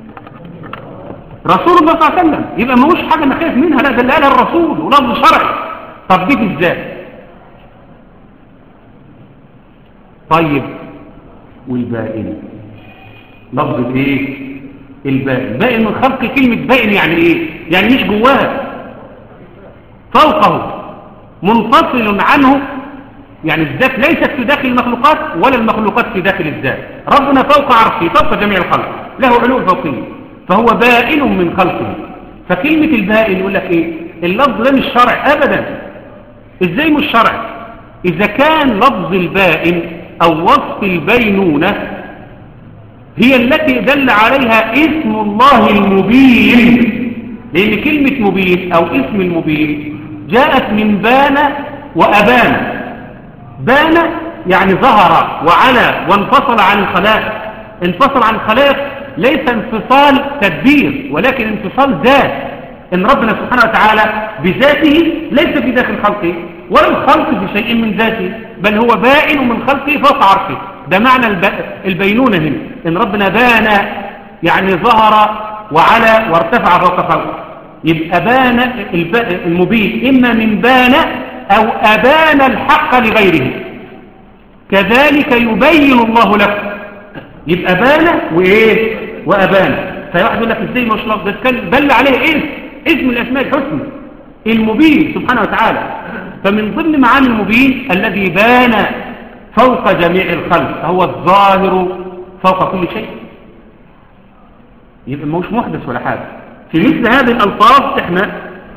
رسول الله صلى الله عليه وسلم يبقى ما هوش حاجة نخاف منها لا ده اللي قالها الرسول ولفظ شرعي طب دي ازاي طيب والبائن لفظ الايه البائن بائن من خلق كلمة بائن يعني ايه يعني مش جواه فوقه منفصل عنه يعني الذات ليست في داخل المخلوقات ولا المخلوقات في داخل الذات ربنا فوق عرشه فوق جميع الخلق له علو فوقيه فهو بائن من خلقه فكلمة البائن يقول لك ايه اللفظ ده مش شرع ابدا ازاي مش شرع اذا كان لفظ البائن او وصف البينونة هي التي دل عليها اسم الله المبين لان كلمة مبين او اسم المبين جاءت من بان وابان بان يعني ظهر وعلى وانفصل عن الخلائق انفصل عن الخلائق ليس انفصال تدبير ولكن انفصال ذات ان ربنا سبحانه وتعالى بذاته ليس في داخل خلقه ولا الخلق في شيء من ذاته بل هو بائن من خلقه فوق عرشه ده معنى البينونة هنا ان ربنا بان يعني ظهر وعلى وارتفع فوق خلقه يبقى بان المبين اما من بان او ابان الحق لغيره كذلك يبين الله لكم يبقى بان وايه وابان فواحد يقول لك ازاي مش لفظ ده كان دل عليه ايه اسم الاسماء الحسنى المبين سبحانه وتعالى فمن ضمن معاني المبين الذي بان فوق جميع الخلق هو الظاهر فوق كل شيء يبقى مش محدث ولا حاجه في مثل هذه الالفاظ احنا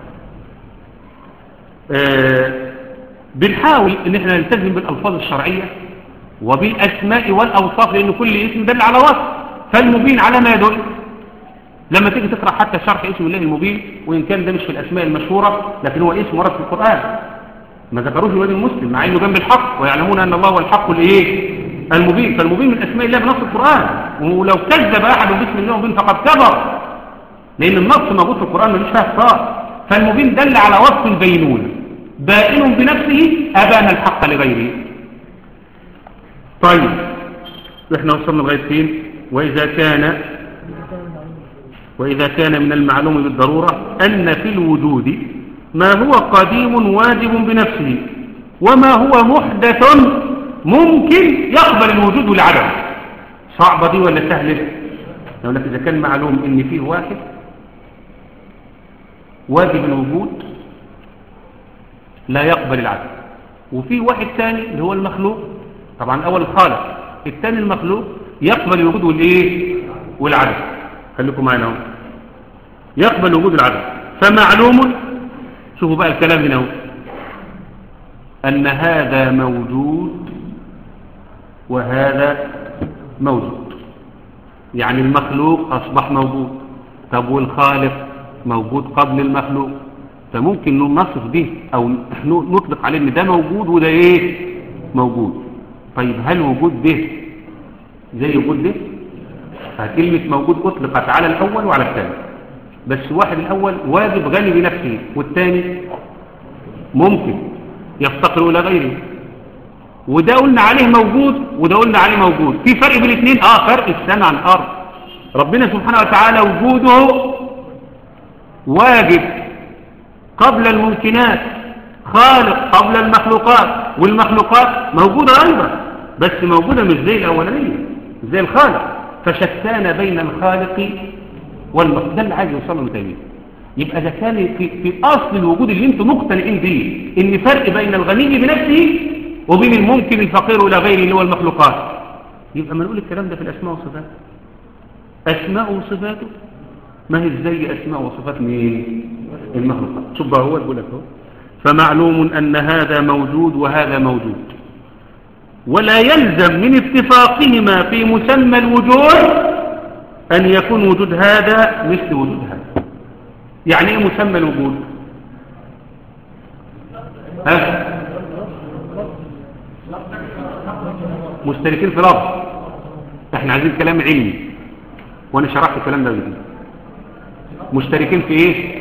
آه بنحاول ان احنا نلتزم بالالفاظ الشرعيه وبالأسماء والأوصاف لأن كل اسم دل على وصف فالمبين على ما يدل لما تيجي تقرأ حتى شرح اسم الله المبين وإن كان ده مش في الأسماء المشهورة لكن هو اسم ورد في القرآن ما ذكروش الواد المسلم مع إنه جنب الحق ويعلمون أن الله هو الحق الإيه المبين فالمبين من أسماء الله بنص القرآن ولو كذب أحد باسم الله المبين فقد كبر لأن النص موجود في القرآن ملوش فيها اخطاء فالمبين دل على وصف البينون بائن بنفسه أبان الحق لغيره طيب احنا وصلنا لغايه فين واذا كان واذا كان من المعلوم بالضروره ان في الوجود ما هو قديم واجب بنفسه وما هو محدث ممكن يقبل الوجود والعدم صعبه دي ولا سهله يقول لك اذا كان معلوم ان فيه واحد واجب الوجود لا يقبل العدم وفي واحد ثاني اللي هو المخلوق طبعا الاول الخالق الثاني المخلوق يقبل الوجود والايه والعدم خليكم معنا اهو يقبل وجود العدم فمعلوم شوفوا بقى الكلام هنا اهو ان هذا موجود وهذا موجود يعني المخلوق اصبح موجود طب والخالق موجود قبل المخلوق فممكن نصف به او نطلق عليه ان ده موجود وده ايه موجود طيب هل وجود به زي وجود به فكلمة موجود اطلقت على الاول وعلى الثاني بس واحد الاول واجب غني بنفسه والثاني ممكن يفتقر الى غيره وده قلنا عليه موجود وده قلنا عليه موجود في فرق بين الاثنين اه فرق السماء عن الارض ربنا سبحانه وتعالى وجوده واجب قبل الممكنات خالق قبل المخلوقات والمخلوقات موجودة أيضا بس موجودة مش زي الأولانية مش زي الخالق فشتان بين الخالق والمخلوق ده اللي عايز يوصله له تاني يبقى ده كان في, في أصل الوجود اللي انتم مقتنعين به ان فرق بين الغني بنفسه وبين الممكن الفقير إلى غيره اللي هو المخلوقات يبقى ما نقول الكلام ده في الأسماء والصفات أسماء وصفاته ما هي ازاي أسماء وصفات مين المخلوقات شوف بقى هو يقول لك هو فمعلوم أن هذا موجود وهذا موجود ولا يلزم من اتفاقهما في مسمى الوجود أن يكون وجود هذا مثل وجود هذا يعني ايه مسمى الوجود ها مشتركين في لفظ احنا عايزين كلام علمي وانا شرحت الكلام ده قبل مشتركين في ايه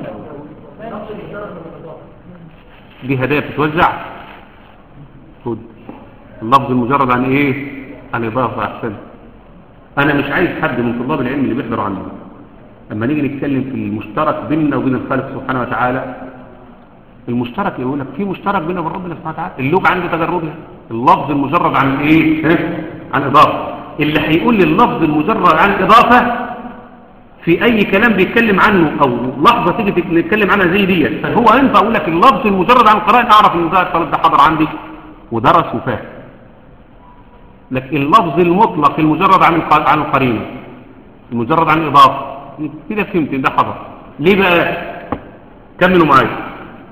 دي هدايا بتتوزع خد اللفظ المجرد عن ايه عن اضافه احسن انا مش عايز حد من طلاب العلم اللي بيحضروا عندنا لما نيجي نتكلم في المشترك بيننا وبين الخالق سبحانه وتعالى المشترك يقول لك في مشترك بيننا وبين ربنا سبحانه وتعالى اللغه عند تجردها اللفظ المجرد عن ايه ها؟ عن اضافه اللي هيقول لي اللفظ المجرد عن اضافه في اي كلام بيتكلم عنه او لحظه تيجي نتكلم عنها زي ديت فهو ينفع اقول لك اللفظ المجرد عن القران اعرف ان ده الطالب ده حضر عندي ودرس وفاهم لكن اللفظ المطلق المجرد عن عن القرينه المجرد عن الاضافه كده فهمت ده حضر ليه بقى كملوا معايا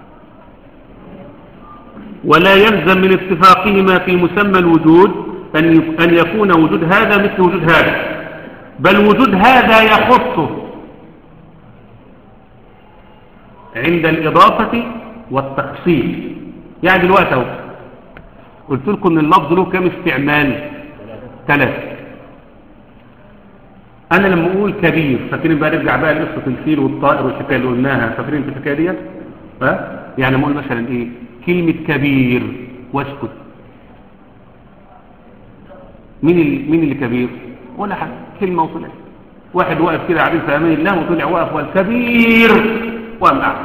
ولا يلزم من اتفاقهما في مسمى الوجود أن أن يكون وجود هذا مثل وجود هذا بل وجود هذا يخصه عند الإضافة والتخصيص يعني دلوقتي اهو قلت لكم ان اللفظ له كم استعمال ثلاثة انا لما اقول كبير فاكرين بقى نرجع بقى لقصه الفيل والطائر والحكايه اللي قلناها فاكرين في الحكايه ديت ها يعني لما اقول مثلا ايه كلمه كبير واسكت مين اللي مين اللي كبير ولا حاجه كلمه وطلع واحد واقف كده قاعدين في امان الله وطلع واقف وقال كبير وقام قاعد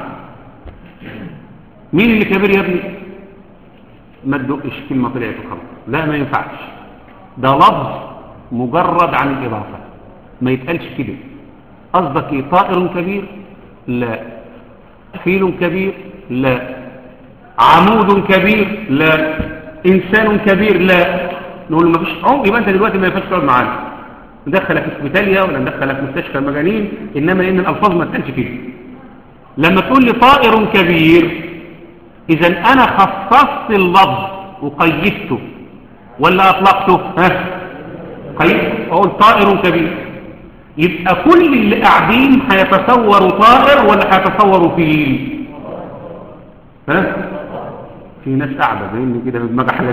مين اللي كبير يا ابني ما تدقش كلمه طلعت وخلاص لا ما ينفعش ده لفظ مجرد عن الاضافه ما يتقالش كده قصدك ايه طائر كبير لا فيل كبير لا عمود كبير لا انسان كبير لا نقول له ما فيش عمق يبقى انت دلوقتي ما ينفعش تقعد معانا ندخلك اسبيتاليا ولا ندخلك مستشفى مجانين انما ان الالفاظ ما تقالش كده لما تقول لي طائر كبير اذا انا خصصت اللفظ وقيدته ولا اطلقته ها قيدته اقول طائر كبير يبقى كل اللي قاعدين هيتصوروا طائر ولا هيتصوروا فيل ها في ناس قاعده زي كده بدماغها حاجات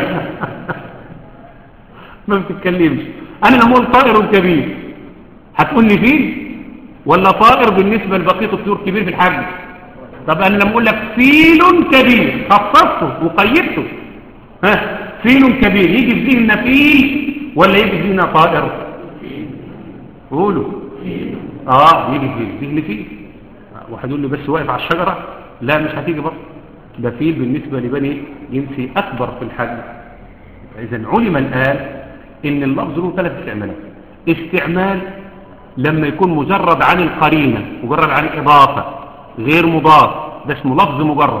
ما بتتكلمش انا لما اقول طائر كبير هتقول لي فيل ولا طائر بالنسبه لبقيه الطيور كبير في الحجم طب انا لما اقول لك فيل كبير خصصته وقيدته ها فيل كبير يجي في ذهننا فيل ولا يجي في ذهننا طائر قولوا اه يجي في ذهن فيل واحد يقول لي بس واقف على الشجره لا مش هتيجي برضه ده فيل بالنسبه لبني جنسي اكبر في الحجم اذا علم الان ان اللفظ له ثلاث استعمالات استعمال لما يكون مجرد عن القرينه مجرد عن الاضافه غير مضاف ده اسمه لفظ مجرد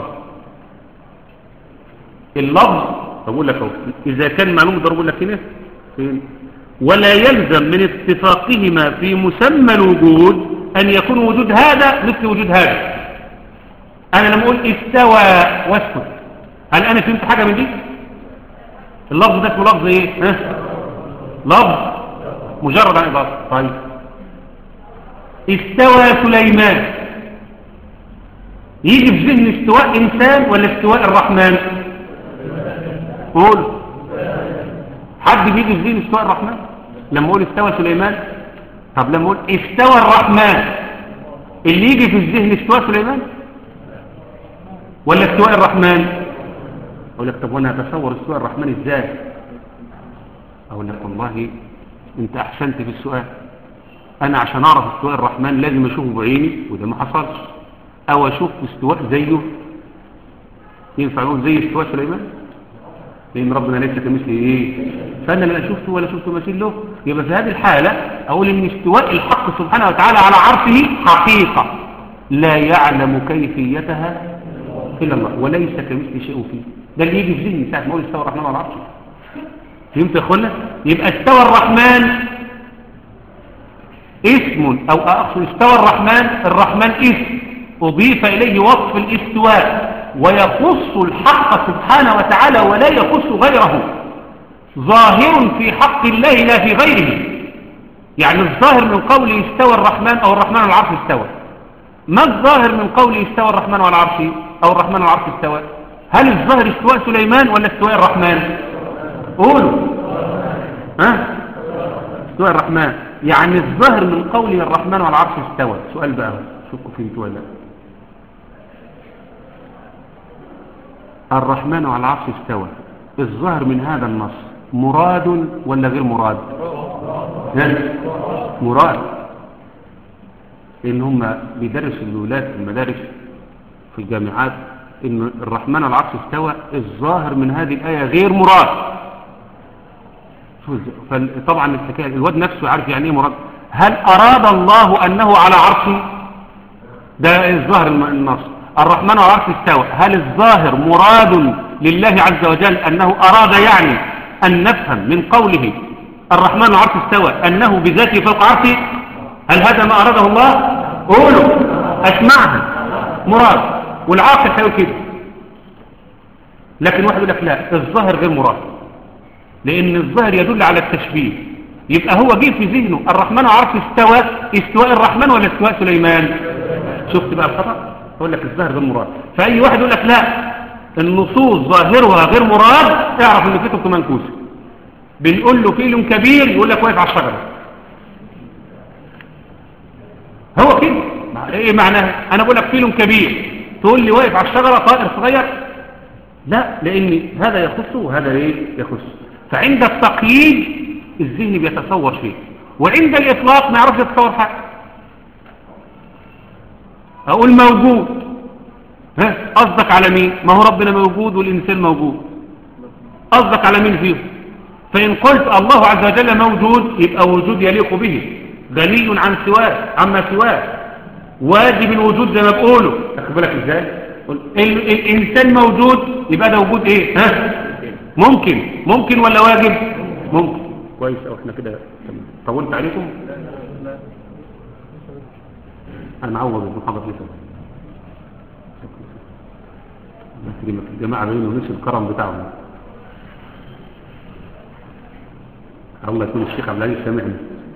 اللفظ بقول لك اهو اذا كان معلوم ضرب لك هنا فين ولا يلزم من اتفاقهما في مسمى الوجود ان يكون وجود هذا مثل وجود هذا انا لما اقول استوى واسكت هل انا فهمت حاجه من دي اللفظ ده اسمه لفظ ايه ها لفظ مجرد عن اضافه طيب استوى سليمان يجي في ذهن استواء إنسان ولا استواء الرحمن قول حد بيجي في ذهن استواء الرحمن لما اقول استوى سليمان طب لما اقول استوى الرحمن اللي يجي في الذهن استواء سليمان ولا استواء الرحمن اقول لك طب وانا اتصور استواء الرحمن ازاي اقول لك والله انت احسنت في السؤال انا عشان اعرف استواء الرحمن لازم اشوفه بعيني وده ما حصلش او اشوف استواء زيه ينفع نقول زي استواء سليمان لان ربنا ليس كمثله ايه فانا لا شفته ولا شفته مثيل له يبقى في هذه الحاله اقول ان استواء الحق سبحانه وتعالى على عرشه حقيقه لا يعلم كيفيتها الا الله وليس كمثل شيء فيه ده اللي يجي في ذهني ساعه ما اقول استوى الرحمن على عرشه فهمت يا اخوانا يبقى استوى الرحمن اسم او اقصد استوى الرحمن الرحمن اسم اضيف اليه وصف الاستواء ويخص الحق سبحانه وتعالى ولا يخص غيره ظاهر في حق الله لا في غيره يعني الظاهر من قوله استوى الرحمن او الرحمن على العرش استوى ما الظاهر من قوله استوى الرحمن على العرش او الرحمن على العرش استوى هل الظاهر استواء سليمان ولا استواء الرحمن قولوا ها استواء الرحمن يعني الظاهر من قوله الرحمن على العرش استوى سؤال بقى شكوا فهمتوا ولا الرحمن على العرش استوى الظاهر من هذا النص مراد ولا غير مراد ها؟ مراد لان هم بيدرسوا الاولاد في المدارس في الجامعات ان الرحمن على العرش استوى الظاهر من هذه الايه غير مراد طبعا الحكايه الواد نفسه عارف يعني ايه مراد هل اراد الله انه على عرشه ده الظاهر النص الرحمن على العرش استوى هل الظاهر مراد لله عز وجل انه اراد يعني ان نفهم من قوله الرحمن على العرش استوى انه بذاته فوق عرشه هل هذا ما اراده الله قولوا اسمعها مراد والعاقل هيقول كده لكن واحد يقول لك لا الظاهر غير مراد لأن الظاهر يدل على التشبيه يبقى هو جه في ذهنه الرحمن عرف استوى استواء الرحمن ولا استواء سليمان شفت بقى الخطأ يقول لك الظاهر غير مراد فأي واحد يقول لك لا النصوص ظاهرها غير مراد اعرف ان كتبته منكوسة بنقول له فيل كبير يقول لك واقف على الشجرة هو كده ايه معناها انا بقول لك فيل كبير تقول لي واقف على الشجرة طائر صغير لا لان هذا يخصه وهذا ايه يخصه فعند التقييد الذهن بيتصور شيء وعند الإطلاق ما يعرفش يتصور حاجة أقول موجود ها قصدك على مين ما هو ربنا موجود والإنسان موجود قصدك على مين فيه فإن قلت الله عز وجل موجود يبقى وجود يليق به غني عن سواه عما سواه واجب الوجود زي ما بقوله تاخد بالك ازاي الانسان موجود يبقى ده وجود ايه ها ممكن ممكن ولا واجب ممكن كويس او احنا كده طولت عليكم انا معوض المحاضره دي الله الجماعه بينهم ونسي الكرم بتاعهم الله يكون الشيخ عبد العزيز سامعني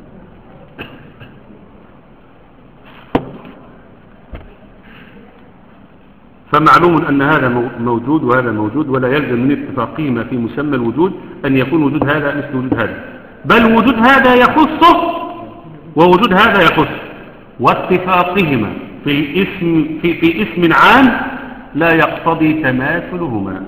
فمعلوم أن هذا موجود وهذا موجود ولا يلزم من اتفاقهما في مسمى الوجود أن يكون وجود هذا مثل وجود هذا بل وجود هذا يخصه ووجود هذا يخصه واتفاقهما في الاسم في, في اسم عام لا يقتضي تماثلهما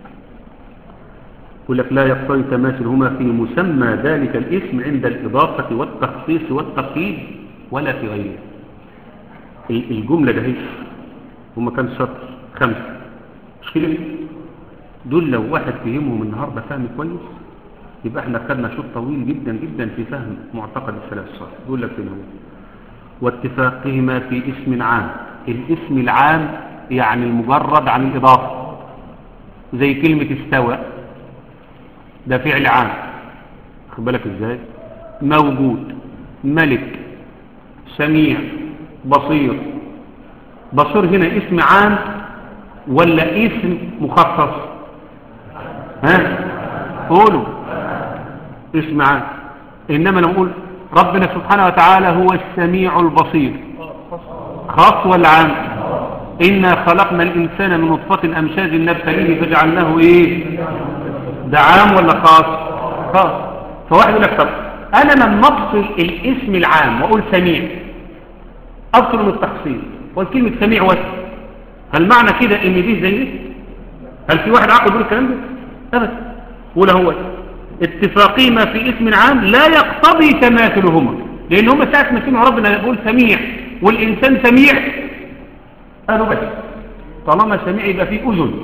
يقول لك لا يقتضي تماثلهما في مسمى ذلك الاسم عند الإضافة والتخصيص والتقييد ولا في غيره الجملة ده هي هما كان سطر خمسة مش كده دول لو واحد فهمهم النهاردة فهم كويس يبقى احنا خدنا شوط طويل جدا جدا في فهم معتقد السلف الصالح دول لك فين هو واتفاقهما في اسم عام الاسم العام يعني المجرد عن الإضافة زي كلمة استوى ده فعل عام خد بالك ازاي موجود ملك سميع بصير بصير هنا اسم عام ولا اسم مخصص ها قولوا اسم عام انما لما نقول ربنا سبحانه وتعالى هو السميع البصير خاص ولا عام إنا خلقنا الإنسان من نطفة أمشاج نبتليه فجعلناه إيه ده عام ولا خاص خاص فواحد يقول لك طب أنا لما أفصل الاسم العام وأقول سميع أفصل من التخصيص وكلمة سميع واسع هل معنى كده إن دي زي دي هل في واحد عقل يقول الكلام ده أبدا ولا هو اتفاقهما في اسم عام لا يقتضي تماثلهما لأن هم ساعة ما سمعوا ربنا يقول سميع والإنسان سميع قالوا بس طالما سميع يبقى فيه أذن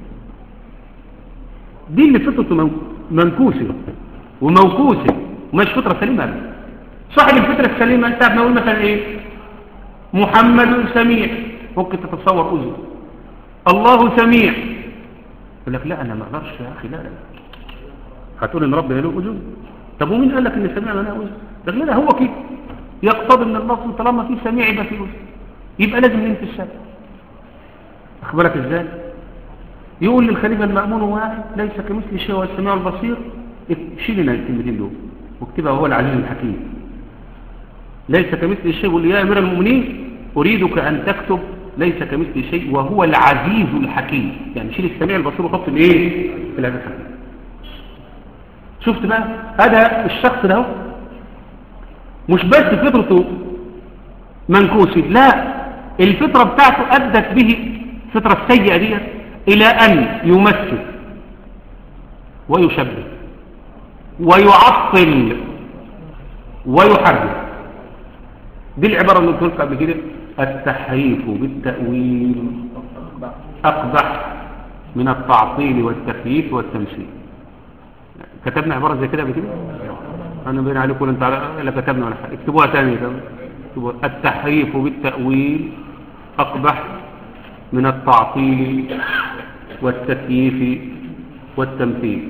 دي اللي فطرته منكوسة وموكوسة ومش فطرة سليمة أبدا صاحب الفطرة السليمة انت نقول مثلا ايه محمد سميع ممكن تتصور أذن الله سميع يقول لك لا أنا ما أقدرش يا أخي لا لا هتقول إن ربنا له أذن طب ومين قال لك إن سميع معناه أذن لك لا هو كده يقتضي من اللفظ طالما في سميع يبقى في أذن يبقى لازم ننفي الشك أخبرك إزاي يقول للخليفة المأمون واحد ليس كمثل شيء هو السميع البصير شيل لنا الكلمتين دول واكتبها هو العزيز الحكيم ليس كمثل شيء يقول يا أمير المؤمنين أريدك أن تكتب ليس كمثل شيء وهو العزيز الحكيم يعني شيل السميع البصير وحط الايه العزيز الحكيم شفت بقى هذا الشخص ده مش بس فطرته منكوسة لا الفطرة بتاعته أدت به الفطرة السيئة دي إلى أن يمثل ويشبه ويعطل ويحرف دي العبارة اللي قلت لك قبل كده التحريف بالتأويل أقبح من التعطيل والتكييف والتمثيل كتبنا عبارة زي كده قبل كده أنا بين عليكم أنت لا كتبنا ولا حاجة اكتبوها تاني اكتبوها. التحريف بالتأويل أقبح من التعطيل والتكييف والتمثيل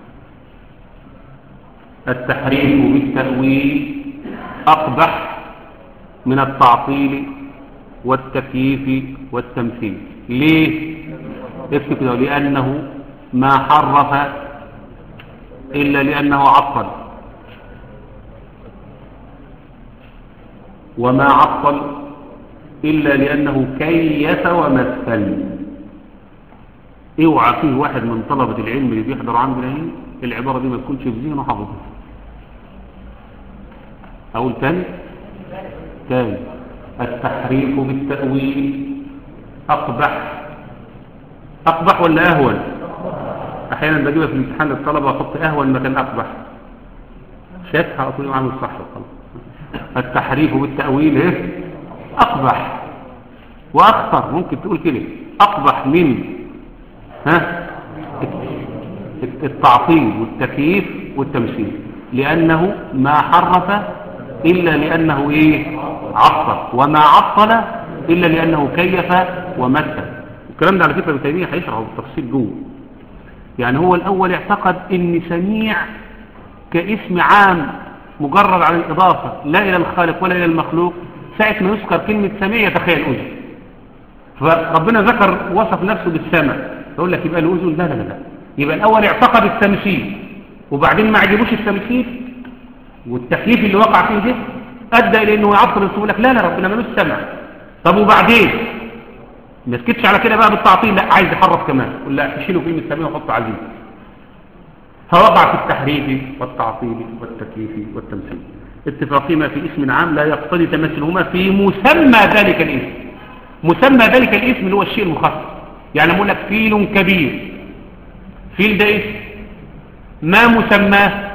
التحريف بالتأويل أقبح من التعطيل والتكييف والتمثيل ليه اكتب كده لأنه ما حرف إلا لأنه عطل وما عطل إلا لأنه كيف ومثل اوعى فيه واحد من طلبة العلم اللي بيحضر عندنا هنا العبارة دي ما تكونش في ذهنه حافظها أقول تاني تاني التحريف بالتأويل أقبح أقبح ولا أهون أحيانا بجيبها في امتحان الطلبة أحط أهون مكان أقبح شاتها أقول عامل صح وخلاص التحريف بالتأويل إيه أقبح وأخطر ممكن تقول كده أقبح من ها التعطيل والتكييف والتمثيل لأنه ما حرف إلا لأنه إيه عطل وما عطل إلا لأنه كيف ومثل الكلام ده على فكرة ابن تيمية هيشرحه بالتفصيل جوه يعني هو الأول اعتقد إن سميع كاسم عام مجرد على الإضافة لا إلى الخالق ولا إلى المخلوق ساعة ما يذكر كلمة سميع يتخيل أذن فربنا ذكر وصف نفسه بالسمع يقول لك يبقى الأذن لا لا لا يبقى الأول اعتقد التمثيل وبعدين ما عجبوش التمثيل والتكليف اللي وقع فيه ده أدى إلى أنه يعطل يقول لك لا لا ربنا ملوش سمع طب وبعدين ما سكتش على كده بقى بالتعطيل لا عايز يحرف كمان يقول لا شيلوا كلمة سميع وحط عزيز فوقع في التحريف والتعطيل والتكليف والتمثيل اتفاقهما في اسم عام لا يقتضي تمثلهما في مسمى ذلك الاسم مسمى ذلك الاسم اللي هو الشيء المخصص يعني اقول لك فيل كبير فيل ده اسم ما مسماه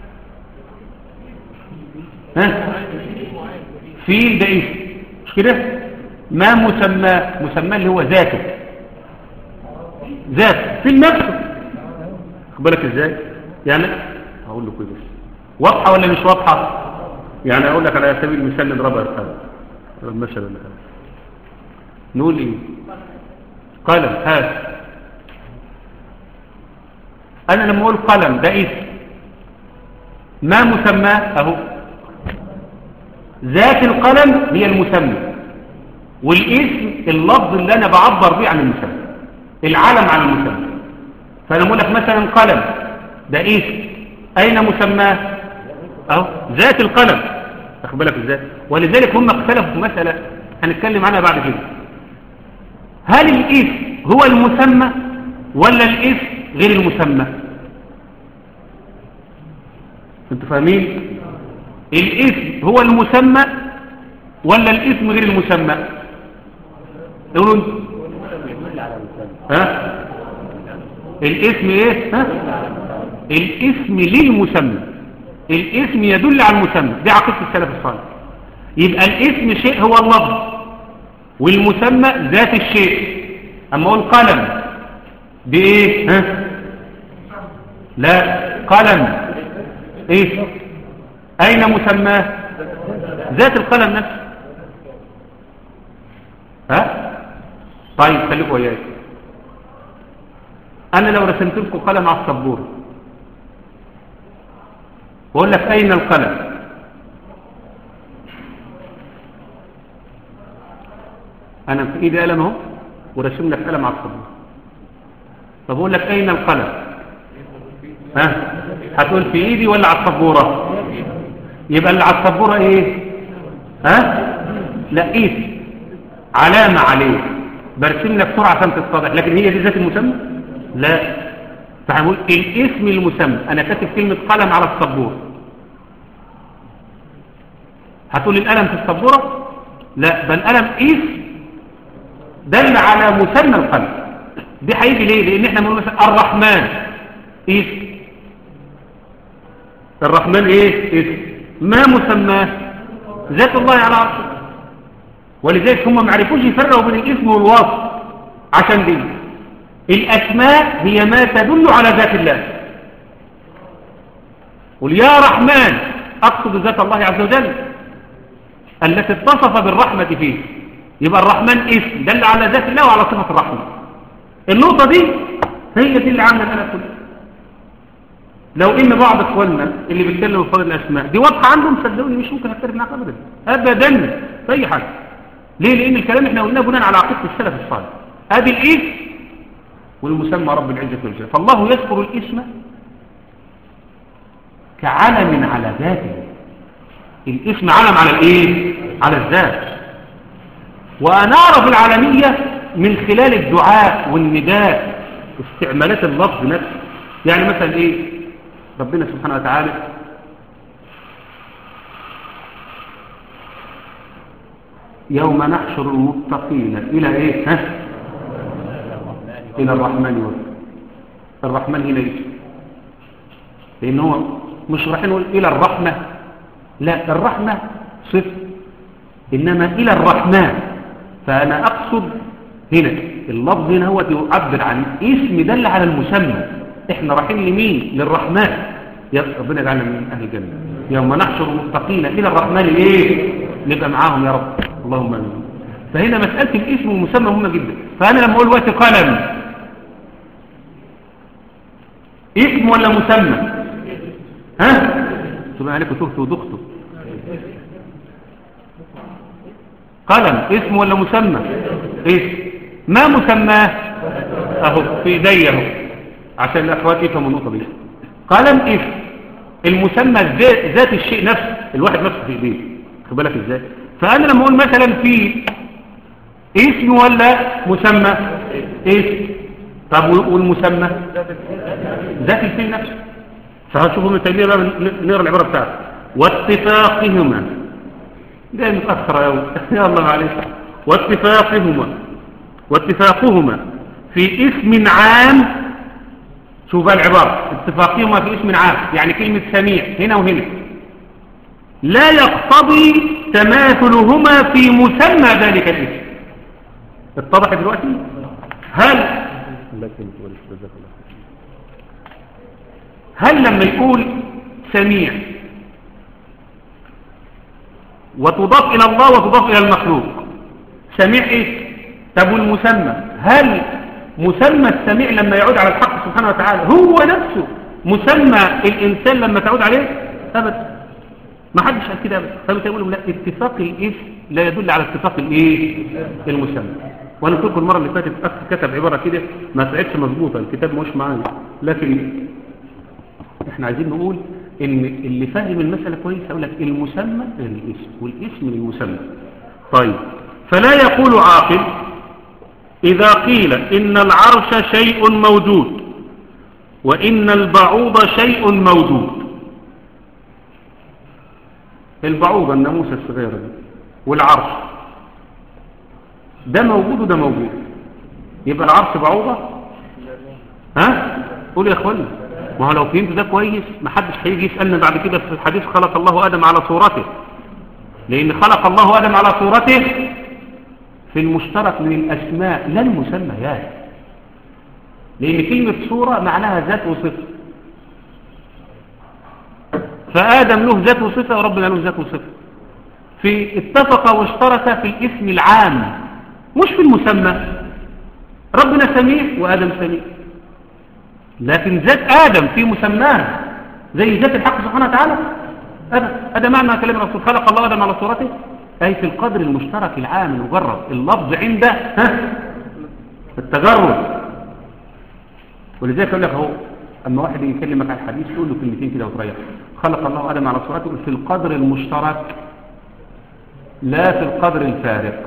ها فيل ده اسم مش كده ما مسماه مسماه اللي هو ذاته ذات فيل نفسه بالك ازاي يعني هقول لكم بس واضحه ولا مش واضحه يعني اقول لك على سبيل المثال نضربها الحال المثل ولا حاجه نقول ايه قلم هات انا لما اقول قلم ده اسم ما مسماه اهو ذات القلم هي المسمى والاسم اللفظ اللي انا بعبر بيه عن المسمى العلم عن المسمى فانا اقول لك مثلا قلم ده اسم اين مسماه اهو ذات القلم واخد بالك ازاي ولذلك هم اختلفوا في مسألة هنتكلم عنها بعد كده هل الاسم هو المسمى ولا الاسم غير المسمى انتوا فاهمين الاسم هو المسمى ولا الاسم غير المسمى قولوا انتوا ها الاسم ايه ها الاسم للمسمى الاسم يدل على المسمى دي عقيده السلف الصالح يبقى الاسم شيء هو اللفظ والمسمى ذات الشيء اما اقول قلم بايه ها لا قلم ايه اين مسماه ذات القلم نفسه ها طيب خليكم وياي انا لو رسمت لكم قلم على السبوره واقول لك اين القلم انا في ايدي قلم اهو ورسم لك قلم على السبوره طب اقول لك اين القلم ها هتقول في ايدي ولا على السبوره يبقى اللي على السبوره ايه ها لا ايد علامه عليه برسم لك سرعه عشان تتضح لكن هي دي ذات المسمى لا فهنقول الاسم المسمى انا كاتب كلمه قلم على السبوره هتقول القلم في السبوره لا بل قلم اسم دل على مسمى القلم دي هيجي ليه لان احنا بنقول مثلا الرحمن اسم الرحمن ايه اسم ما مسماه ذات الله على عرشه ولذلك هم ما عرفوش يفرقوا بين الاسم والوصف عشان دي الاسماء هي ما تدل على ذات الله قل يا رحمن اقصد ذات الله عز وجل التي اتصف بالرحمه فيه يبقى الرحمن اسم دل على ذات الله وعلى صفه الرحمه النقطه دي هي دي اللي عامله انا كله لو ان بعض اخواننا اللي بيتكلموا في فضل الاسماء دي واضحه عندهم صدقوني مش ممكن اختلف معاك ابدا ابدا في اي حاجه ليه لان الكلام احنا قلناه بناء على عقيده السلف الصالح ادي الاسم والمسمى رب العزه والجلال فالله يذكر الاسم كعلم على ذاته الاسم علم على الايه على الذات وانار في العالميه من خلال الدعاء والنداء استعمالات اللفظ نفسه يعني مثلا ايه ربنا سبحانه وتعالى يوم نحشر المتقين إلى إيه ها؟ إلى الرحمن وفد الرحمن هنا إيه لأن هو مش رايحين نقول إلى الرحمة لا الرحمة صفر إنما إلى الرحمن فأنا أقصد هنا اللفظ هنا هو يعبر عن اسم دل على المسمى احنا رايحين لمين للرحمن يا ربنا يجعلنا من اهل الجنه يوم نحشر المتقين الى الرحمن ايه نبقى معاهم يا رب اللهم امين فهنا مساله الاسم والمسمى مهمه جدا فانا لما اقول وقت قلم اسم ولا مسمى ها سبحان عليكم تهت ودخته قلم اسم ولا مسمى اسم ما مسماه اهو في ايديا اهو عشان الاخوات يفهموا النقطه دي قلم اسم المسمى ذات الشيء نفسه الواحد نفسه في ايديه خد بالك ازاي فانا لما اقول مثلا في اسم ولا مسمى اسم طب والمسمى ذات الشيء نفسه فهنشوفوا من تيميه بقى نقرا العباره بتاعته واتفاقهما ده متاخر قوي يا الله عليك واتفاقهما واتفاقهما في اسم عام شوف بقى العبارة اتفاقهما في اسم عام يعني كلمة سميع هنا وهنا لا يقتضي تماثلهما في مسمى ذلك الاسم اتضح دلوقتي هل هل لما يقول سميع وتضاف إلى الله وتضاف إلى المخلوق سميع إيه طب والمسمى هل مسمى السميع لما يعود على الحق سبحانه وتعالى هو نفسه مسمى الإنسان لما تعود عليه أبدا ما حدش قال كده أبدا فبالتالي يقولوا لا اتفاق الاسم لا يدل على اتفاق الايه المسمى وانا قلت لكم المره اللي فاتت اخ كتب عباره كده ما طلعتش مظبوطه الكتاب مش معايا لكن احنا عايزين نقول ان اللي فاهم المسألة كويس يقول لك المسمى للاسم والاسم للمسمى طيب فلا يقول عاقل إذا قيل إن العرش شيء موجود وإن البعوض شيء موجود البعوضة الناموسة الصغيرة دي والعرش ده موجود وده موجود يبقى العرش بعوضة ها قول يا اخوانا ما هو لو فهمت ده كويس ما حدش هيجي يسألنا بعد كده في الحديث خلق الله آدم على صورته لأن خلق الله آدم على صورته في المشترك من الأسماء لا المسميات لأن كلمة صورة معناها ذات وصفة فآدم له ذات وصفة وربنا له ذات وصفة في اتفق واشترك في الاسم العام مش في المسمى ربنا سميع وآدم سميع لكن ذات آدم في مسماه زي ذات الحق سبحانه وتعالى هذا هذا معنى كلام الرسول خلق الله آدم على صورته أي في القدر المشترك العام المجرد اللفظ عنده ها التجرد ولذلك يقول لك اهو اما واحد يكلمك عن الحديث تقول له كلمتين كده وتريح خلق الله ادم على صورته في القدر المشترك لا في القدر الفارق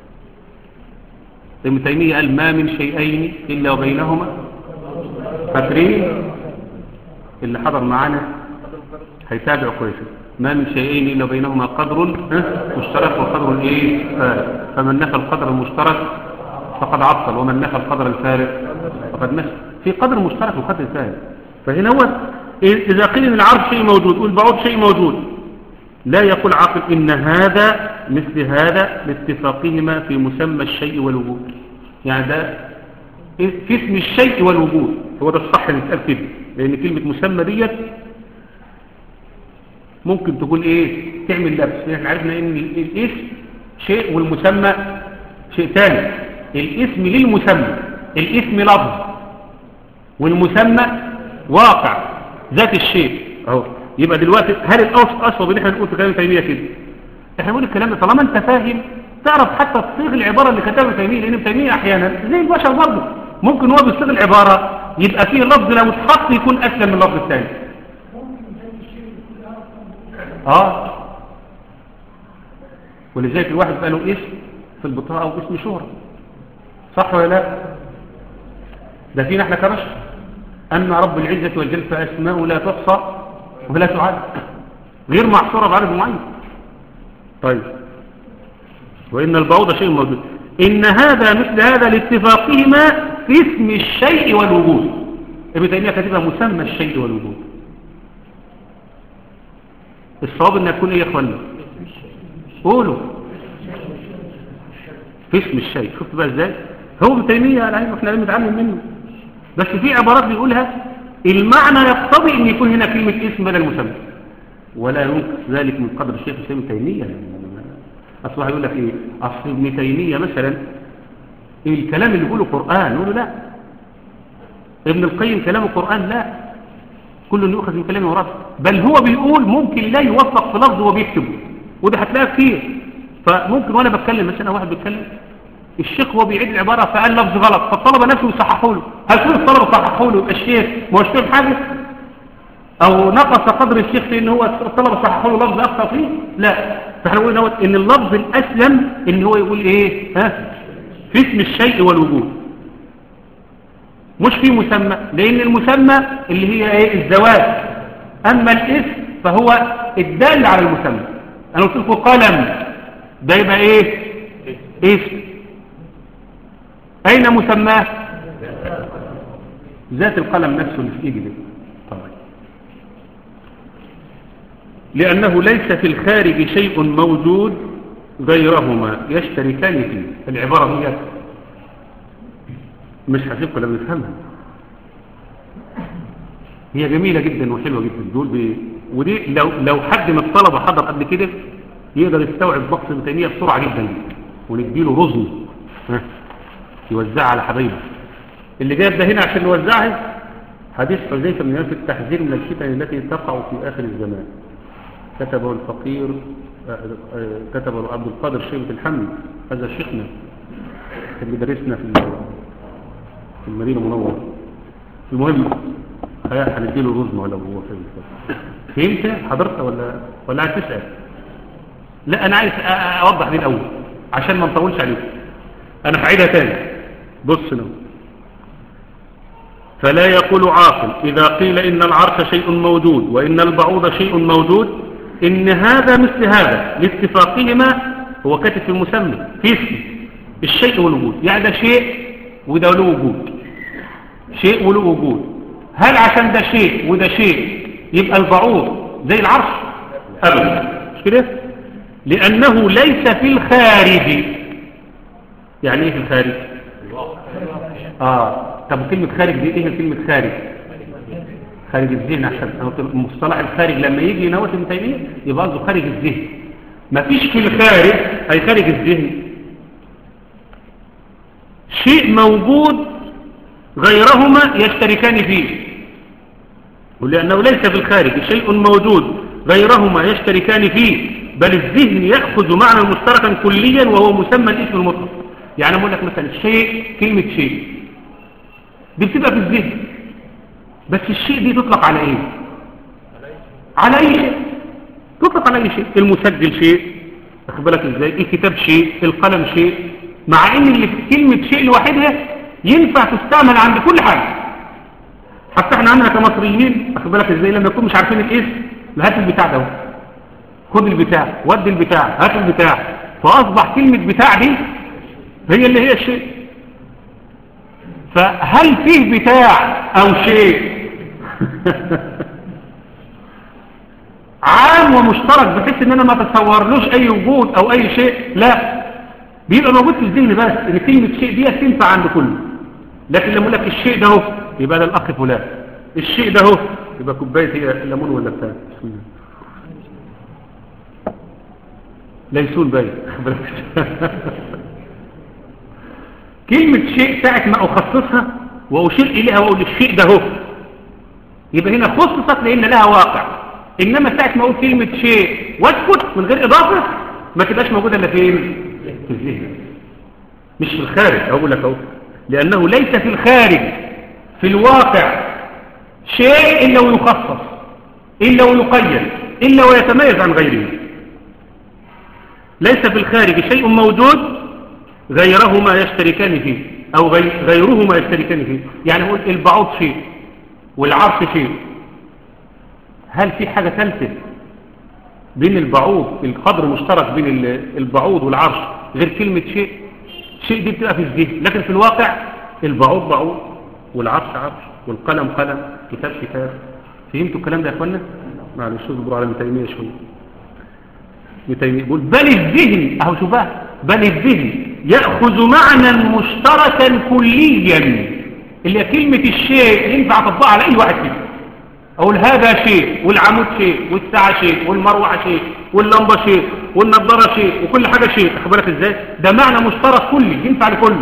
ابن تيميه قال ما من شيئين الا وبينهما فاكرين اللي حضر معانا هيتابع كويس ما من شيئين الا بينهما قدر مشترك وقدر ايه فارق فمن نفى القدر المشترك فقد عطل ومن نفى القدر الفارق فقد نفى في قدر مشترك وقدر فارق فهنا هو اذا قيل ان العرض شيء موجود والبعوض شيء موجود لا يقول عاقل ان هذا مثل هذا لاتفاقهما في مسمى الشيء والوجود يعني ده في اسم الشيء والوجود هو ده الصح اللي نتقال كده لان كلمه مسمى ديت ممكن تقول ايه تعمل لبس احنا عرفنا ان الاسم شيء والمسمى شيء ثاني الاسم للمسمى الاسم لفظ والمسمى واقع ذات الشيء اهو يبقى دلوقتي هل الاوسط اصوب ان احنا نقول في كلام تيميه كده احنا بنقول الكلام ده طالما انت فاهم تعرف حتى تصيغ العباره اللي كتبها تيميه لان تيميه احيانا زي البشر برضه ممكن هو بيصيغ العباره يبقى فيه لفظ لو اتحط يكون اسلم من اللفظ الثاني اه ولذلك الواحد بقى له اسم في البطاقه او اسم شهره صح ولا لا ده فينا احنا كبشر اما رب العزه والجل فاسماءه لا تحصى ولا تعد غير محصوره بعدد معين طيب وان البعوض شيء موجود ان هذا مثل هذا لاتفاقهما في اسم الشيء والوجود ابن تيميه كاتبها مسمى الشيء والوجود الصواب ان يكون ايه يا اخوانا قولوا في اسم الشيء شفت بقى ازاي هو ابن تيميه على علم احنا بنتعلم منه بس في عبارات بيقولها المعنى يقتضي ان يكون هنا كلمه اسم بدل مسمى ولا ينقص ذلك من قدر الشيخ ابن تيميه اصل واحد يقول لك ايه اصل ابن تيميه مثلا الكلام اللي بيقوله قران نقول له لا ابن القيم كلامه قران لا كل يؤخذ من كلامه ورد بل هو بيقول ممكن لا يوفق في لفظه وبيكتبه وده هتلاقيه كتير فممكن وانا بتكلم مثلا واحد بيتكلم الشيخ هو بيعيد العباره فقال لفظ غلط فالطلبه نفسه يصححوا له هل كل الطلبه صححوا له الشيخ ما هوش فاهم حاجه او نقص قدر الشيخ في ان هو الطلبه صححوا له لفظ اخطا فيه لا فاحنا قلنا ان اللفظ الاسلم ان هو يقول ايه ها في اسم الشيء والوجود مش في مسمى لان المسمى اللي هي ايه الزواج اما الاسم فهو الدال على المسمى انا قلت لكم قلم ده يبقى ايه اسم اين مسماه ذات القلم نفسه اللي في ايدي طبعا لانه ليس في الخارج شيء موجود غيرهما يشتركان فيه العباره هي مش هتبقى لما نفهمها هي جميلة جدا وحلوة جدا دول بي... ودي لو لو حد من الطلبة حضر قبل كده يقدر يستوعب بقص ابن تيمية بسرعة جدا ونديله رزم ها يوزعها على حبايبه اللي جايب ده هنا عشان نوزعها حديث حذيفة من في التحذير من الفتن التي تقع في آخر الزمان كتبه الفقير كتبه عبد القادر شيبة الحمد هذا شيخنا اللي درسنا في في المدينة المنورة المهم هيا هنديله رزمة ولا هو فين فهمت حضرتك ولا ولا عايز تسأل لا انا عايز أ- أ- اوضح دي الاول عشان ما نطولش عليك انا هعيدها تاني بص نو فلا يقول عاقل إذا قيل إن العرش شيء موجود وإن البعوض شيء موجود إن هذا مثل هذا لاتفاقهما هو كاتب في المسمى في اسم الشيء والوجود يعني ده شيء وده له وجود شيء وله وجود هل عشان ده شيء وده شيء يبقى البعوض زي العرش أبدا مش كده لأنه ليس في الخارج يعني ايه في الخارج اه طب كلمة خارج دي ايه كلمة خارج خارج الذهن عشان أنا قلت مصطلح الخارج لما يجي ينوت ابن تيمية يبقى قصده خارج الذهن مفيش في الخارج اي خارج الذهن شيء موجود غيرهما يشتركان فيه ولأنه ليس في الخارج شيء موجود غيرهما يشتركان فيه بل الذهن يأخذ معنى مشتركا كليا وهو مسمى الاسم المطلق يعني أقول لك مثلا شيء كلمة شيء دي بتبقى في الذهن بس الشيء دي تطلق على ايه على اي شيء تطلق على اي شيء المسجل شيء واخد بالك ازاي الكتاب شيء القلم شيء مع ان اللي في كلمة شيء لوحدها ينفع تستعمل عند كل حاجة حتى احنا عندنا كمصريين واخد بالك ازاي لما يكون مش عارفين الاسم لا هات البتاع ده خد البتاع ودي البتاع هات البتاع فاصبح كلمة بتاع دي هي اللي هي الشيء فهل فيه بتاع او شيء عام ومشترك بحيث ان انا ما اتصورلوش اي وجود او اي شيء لا بيبقى موجود في الذهن بس ان كلمة شيء دي تنفع عند كله لكن لما اقول لك الشيء ده اهو يبقى ده الاخ فلان الشيء ده اهو يبقى كوبايه هي ليمون ولا بتاع بسم الله ليسون باين كلمة شيء ساعة ما أخصصها وأشير إليها وأقول الشيء ده هو يبقى هنا خصصت لأن لها واقع إنما ساعة ما أقول كلمة شيء واسكت من غير إضافة ما تبقاش موجودة إلا فين في الذهن مش في الخارج أقول لك أهو لأنه ليس في الخارج في الواقع شيء إلا ويخصص إلا ويقيد إلا ويتميز عن غيره ليس في الخارج شيء موجود غيرهما يشتركان فيه أو غي غيرهما يشتركان فيه يعني هو البعوض شيء والعرش شيء هل في حاجة ثالثة بين البعوض القدر مشترك بين البعوض والعرش غير كلمة شيء شيء دي بتبقى في الذهن لكن في الواقع البعوض بعوض والعرش عرش والقلم قلم كتاب كتاب فهمتوا الكلام ده يا اخوانا معلش اصبروا على ابن تيميه شويه ابن تيميه يقول بل الذهن اهو شوفها بل الذهن ياخذ معنى مشتركا كليا اللي هي كلمه الشيء ينفع اطبقها على اي واحد فيهم اقول هذا شيء والعمود شيء والساعه شيء والمروحه شيء واللمبه شيء والنضاره شيء وكل حاجه شيء اخد بالك ازاي ده معنى مشترك كلي ينفع لكله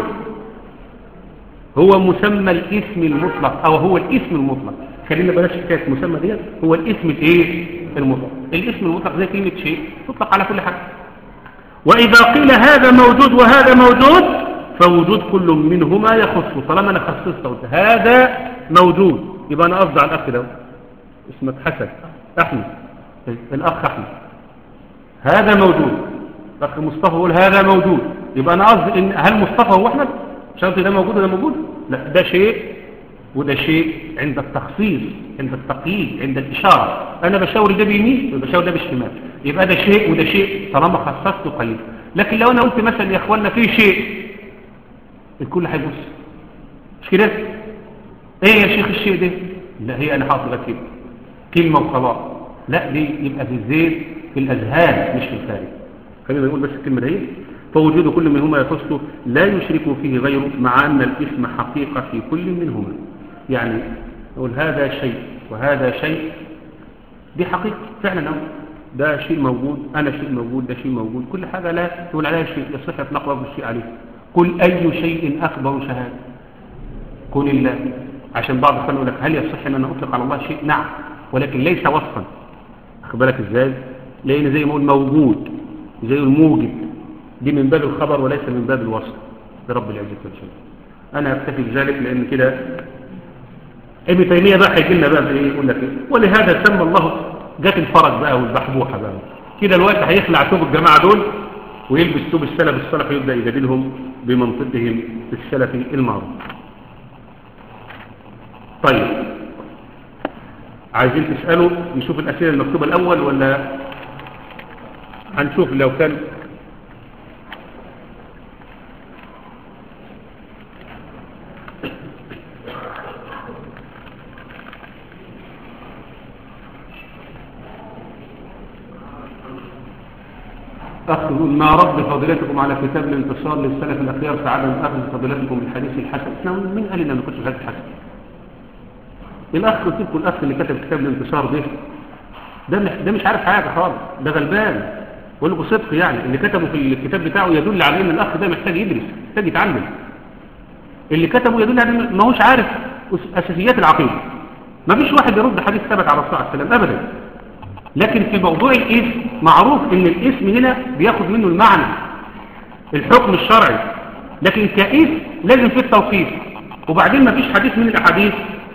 هو مسمى الاسم المطلق او هو الاسم المطلق خلينا بلاش حكايه مسمى ديت هو الاسم الايه المطلق الاسم المطلق زي كلمه شيء تطلق على كل حاجه واذا قيل هذا موجود وهذا موجود فوجود كل منهما يخص طالما انا خصصت قلت هذا موجود يبقى انا قصدي على الاخ ده اسمك حسن احمد الاخ احمد هذا موجود الاخ مصطفى يقول هذا موجود يبقى انا قصدي ان هل مصطفى هو احمد شرط ده موجود وده موجود لا ده شيء وده شيء عند التخصيص عند التقييد عند الإشارة أنا بشاور ده بيمين وبشاور ده بالشمال يبقى ده شيء وده شيء طالما خصصت وقيد لكن لو أنا قلت مثلا يا أخوانا في شيء الكل هيبص مش كده ايه يا شيخ الشيء ده لا هي أنا حاطط كده كلمة وخلاص لا دي يبقى في الزيت في الأذهان مش في الخارج خلينا نقول بس الكلمة دي فوجود كل منهما يخصه لا يشرك فيه غيره مع أن الاسم حقيقة في كل منهما يعني نقول هذا شيء وهذا شيء دي حقيقة فعلا أو ده شيء موجود أنا شيء موجود ده شيء موجود كل حاجة لا تقول عليها شيء يصح يطلق لفظ الشيء عليه قل أي شيء أكبر شهادة كن الله عشان بعض الفن يقول لك هل يصح أن أنا أطلق على الله شيء نعم ولكن ليس وصفا أخد بالك إزاي لأن زي ما أقول موجود زي الموجد دي من باب الخبر وليس من باب الوصف برب العزة والجلال أنا أكتفي بذلك لأن كده ابن تيمية بقى هيجي لنا بقى بايه يقول لك ايه ولهذا سمى الله جات الفرج بقى والبحبوحة بقى كده الوقت هيخلع ثوب الجماعة دول ويلبس ثوب السلف الصالح ويبدأ يجادلهم بمنطقهم السلفي المعروف طيب عايزين تسألوا نشوف الأسئلة المكتوبة الأول ولا هنشوف لو كان أخ يقول ما رد فضيلتكم على كتاب الانتصار للسلف الأخيار في عدم أخذ فضيلتكم بالحديث الحسن احنا مين قال لنا ما كنتش الحديث الحسن الأخ قلت لكم الأخ اللي كتب كتاب الانتصار ده ده مش, ده مش عارف حاجة خالص ده غلبان بقول لكم صدق يعني اللي كتبه في الكتاب بتاعه يدل على ان الأخ ده محتاج يدرس محتاج يتعلم اللي كتبه يدل على ان ما هوش عارف أساسيات العقيدة ما فيش واحد يرد حديث ثبت على الرسول عليه السلام أبدا لكن في موضوع الاسم معروف ان الاسم هنا بياخد منه المعنى الحكم الشرعي لكن كاسم لازم فيه التوقيف وبعدين ما فيش حديث من الاحاديث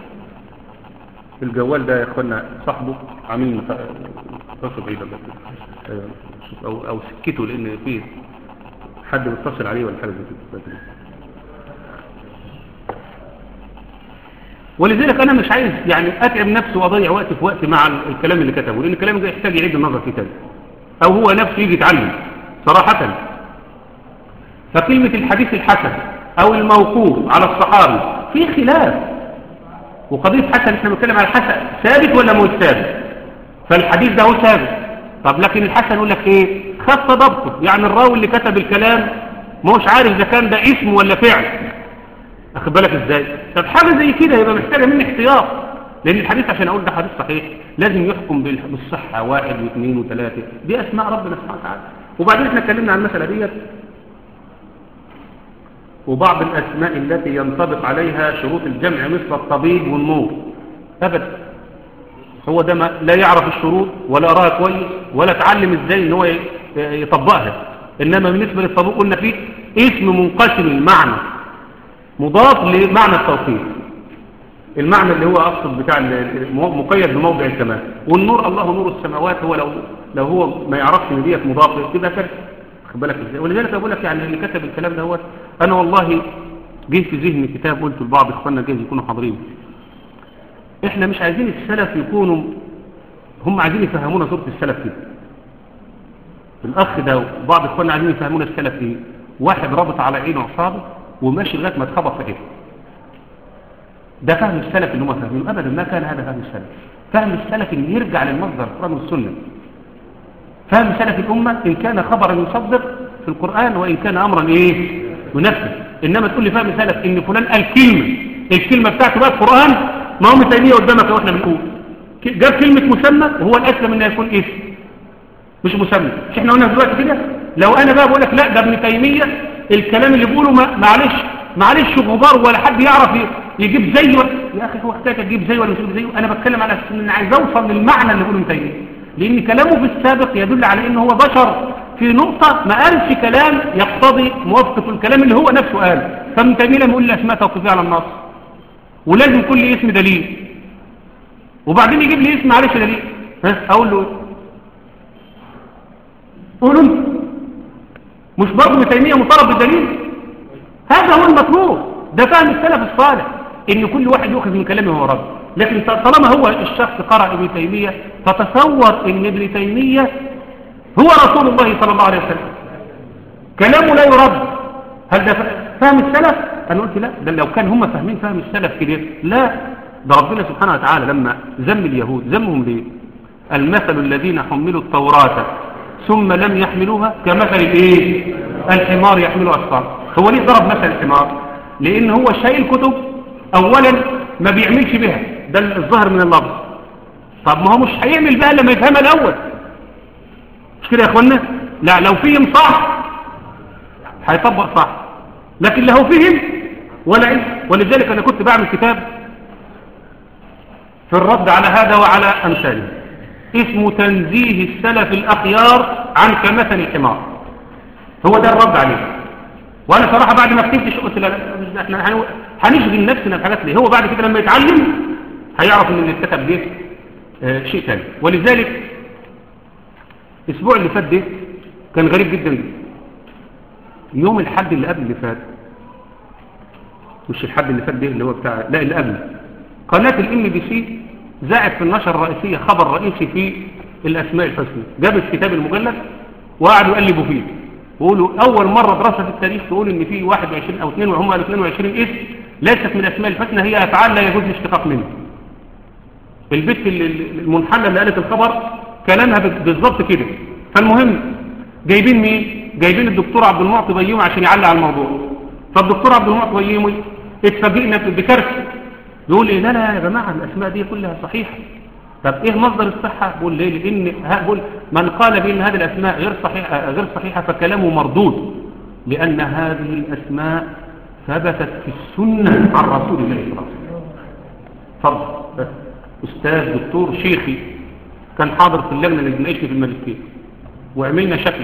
الجوال ده يا اخوانا صاحبه عامل اتصل بعيد او او سكته لان فيه حد متصل عليه ولا حاجه زي كده ولذلك انا مش عايز يعني اتعب نفسي واضيع وقت في وقت مع الكلام اللي كتبه لان الكلام ده يحتاج يعيد النظر في تاني او هو نفسه يجي يتعلم صراحة فكلمة الحديث الحسن او الموقوف على الصحابي في خلاف وقضية حسن احنا بنتكلم على الحسن ثابت ولا مش ثابت فالحديث ده هو ثابت طب لكن الحسن يقول لك ايه خف ضبطه يعني الراوي اللي كتب الكلام ما هوش عارف اذا كان ده اسم ولا فعل اخد بالك ازاي طب حاجه زي كده يبقى محتاجه مني احتياط لان الحديث عشان اقول ده حديث صحيح لازم يحكم بالصحه واحد واثنين وثلاثه دي اسماء ربنا سبحانه وتعالى وبعدين احنا اتكلمنا عن المساله ديت وبعض الاسماء التي ينطبق عليها شروط الجمع مثل الطبيب والنور ابدا هو ده ما لا يعرف الشروط ولا يراها كويس ولا اتعلم ازاي ان هو يطبقها انما بالنسبه للطبيب قلنا فيه اسم منقسم المعنى مضاف لمعنى التوقيت المعنى اللي هو أقصد بتاع مقيد بموضع الكمال والنور الله نور السماوات هو لو لو هو ما يعرفش ان ديت مضافه تبقى كده خد بالك ازاي ولذلك بقول لك يعني اللي كتب الكلام دوت انا والله جه في ذهني كتاب قلت لبعض اخواننا جايز يكونوا حاضرين احنا مش عايزين السلف يكونوا هم عايزين يفهمونا صوره السلف كده الاخ ده وبعض اخواننا عايزين يفهمونا السلف ايه واحد رابط على عينه وصابه وماشي لغايه ما اتخبط في عينه ده فهم السلف اللي هم فاهمينه ابدا ما كان هذا فهم السلف فهم السلف ان يرجع للمصدر القران والسنه فهم سلف الامه ان كان خبرا يصدق في القران وان كان امرا ايه ينفذ انما تقول لي فهم سلف ان فلان قال كلمه الكلمه بتاعته بقى القران ما هو متيميه قدامك واحنا بنقول جاب كلمه مسمى وهو الاسلم انه يكون اسم مش مسمى مش احنا قلنا دلوقتي كده لو انا بقى بقول لك لا ده ابن تيميه الكلام اللي بيقوله معلش معلش غبار ولا حد يعرف يجيب زيه يا اخي هو احتاج تجيب زيه ولا مش تجيب زيه انا بتكلم على ان انا عايز اوصل للمعنى اللي بيقوله ابن تيميه لان كلامه في السابق يدل على ان هو بشر في نقطة ما قالش كلام يقتضي موافقة الكلام اللي هو نفسه قال فابن تيميه لما يقول الاسماء توقيفيه على النص ولازم كل اسم دليل وبعدين يجيب لي اسم معلش دليل ها اقول له قولوا انت مش برضه ابن تيميه مطالب بالدليل هذا هو المطلوب ده فهم السلف الصالح ان كل واحد يؤخذ من كلامه هو رب لكن طالما هو الشخص قرأ ابن تيمية فتصور ان ابن تيمية هو رسول الله صلى الله عليه وسلم كلامه لا يرد هل ده فهم السلف انا قلت لا ده لو كان هم فاهمين فهم السلف كده لا ده ربنا سبحانه وتعالى لما ذم اليهود ذمهم ليه المثل الذين حملوا التوراة ثم لم يحملوها كمثل الايه الحمار يحمل اسفار هو ليه ضرب مثل الحمار لان هو شايل كتب اولا ما بيعملش بها ده الظاهر من اللفظ طب ما هو مش هيعمل بها لما يفهمها الاول مش كده يا اخوانا لا لو فهم صح هيطبق صح لكن لو فهم ولا علم ولذلك انا كنت بعمل كتاب في الرد على هذا وعلى امثاله اسمه تنزيه السلف الأخيار عن كمثل الحمار هو ده الرد عليه وأنا صراحة بعد ما كتبتش قلت لا احنا هنشغل نفسنا في حاجات ليه هو بعد كده لما يتعلم هيعرف ان اللي اتكتب ده آه، شيء ثاني ولذلك الاسبوع اللي فات ده كان غريب جدا يوم الحد اللي قبل اللي فات مش الحد اللي فات ده اللي هو بتاع لا اللي قبل قناة الام بي سي زاعت في النشر الرئيسية خبر رئيسي في الاسماء الحسنى جابت كتاب المجلد وقعدوا يقلبوا فيه ويقولوا اول مرة دراسة في التاريخ تقول ان في 21 او 2 وهم قالوا 22 اسم ليست من الاسماء الحسنى هي افعال لا يجوز الاشتقاق منها البت ال- ال- المنحلة اللي قالت الخبر كلامها ب- بالظبط كده فالمهم جايبين مين جايبين الدكتور عبد المعطي بيومي عشان يعلق على الموضوع فالدكتور عبد المعطي بيومي اتفاجئنا بكارثه يقول ايه لا لا يا جماعه الاسماء دي كلها صحيحه طب ايه مصدر الصحه بقول ليه لان ها- بقول من قال بان هذه الاسماء غير صحيحه غير صحيحه فكلامه مردود لان هذه الاسماء ثبتت في السنه عن رسول الله صلى الله عليه وسلم اتفضل استاذ دكتور شيخي كان حاضر في اللجنه اللي بنناقشني في الماجستير وعملنا شكل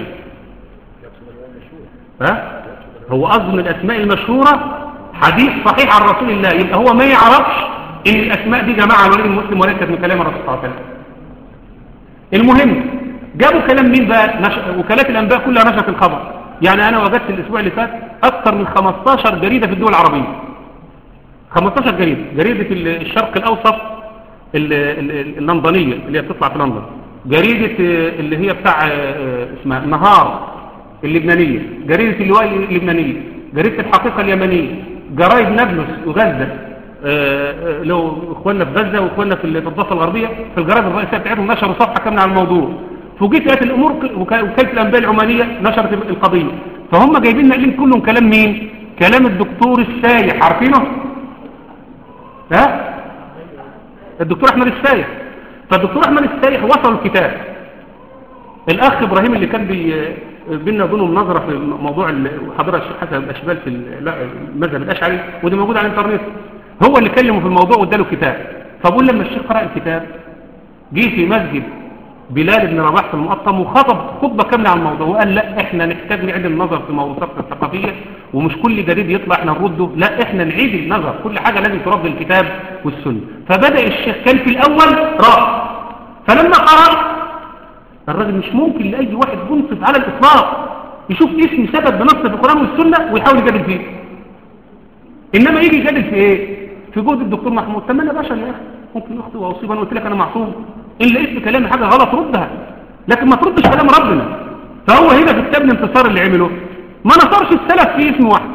ها هو قصد من الاسماء المشهوره حديث صحيح عن رسول الله يبقى هو ما يعرفش ان الاسماء دي جماعه على ولد المسلم وليست من كلام الرسول صلى الله عليه وسلم المهم جابوا كلام مين بقى نش... وكالات الانباء كلها نشرت الخبر يعني انا وجدت الاسبوع اللي فات اكثر من 15 جريده في الدول العربيه 15 جريده جريده ال- الشرق الاوسط ال- ال- ال- اللندنيه اللي هي بتطلع في لندن جريده آه، اللي هي بتاع آه، آه، اسمها النهار اللبنانيه جريده اللواء اللبنانيه جريده الحقيقه اليمنيه جرايد نابلس وغزه آه، آه، لو اخواننا في غزه واخواننا في ال- في الضفه الغربيه في الجرايد الرئيسيه بتاعتهم نشروا صفحه كامله عن الموضوع فوجئت لقيت الامور ك- وك- وكاله الانباء العمانيه نشرت القضيه فهم جايبين ناقلين كلهم كلام مين كلام الدكتور السايح عارفينه ها الدكتور احمد السايح فالدكتور احمد السايح وصل الكتاب الاخ ابراهيم اللي كان بي بينا وبينهم نظره في موضوع ال- حضرة الشيخ حسن الاشبال في ال- لا، المذهب الاشعري ودي موجود على الانترنت هو اللي كلمه في الموضوع واداله كتاب فبقول لما الشيخ قرأ الكتاب جه في مسجد بلال بن رباح في المقطم وخطب خطبة كاملة عن الموضوع وقال لا احنا نحتاج نعيد النظر في موضوعات الثقافية ومش كل جديد يطلع احنا نرده لا احنا نعيد النظر كل حاجة لازم ترد الكتاب والسنة فبدأ الشيخ كان في الأول راح فلما قرأ الراجل مش ممكن لأي واحد منصف على الإطلاق يشوف اسم ثبت بنص في القرآن والسنة ويحاول يجادل فيه إنما يجي يجادل في إيه؟ في جهد الدكتور محمود طب ما أنا بشر يا أخي ممكن يخطئ وأصيب أنا قلت لك أنا معصوم إن لقيت في كلامي حاجة غلط ردها لكن ما تردش كلام ربنا فهو هنا في كتاب الانتصار اللي عمله ما نصرش السلف في اسم واحد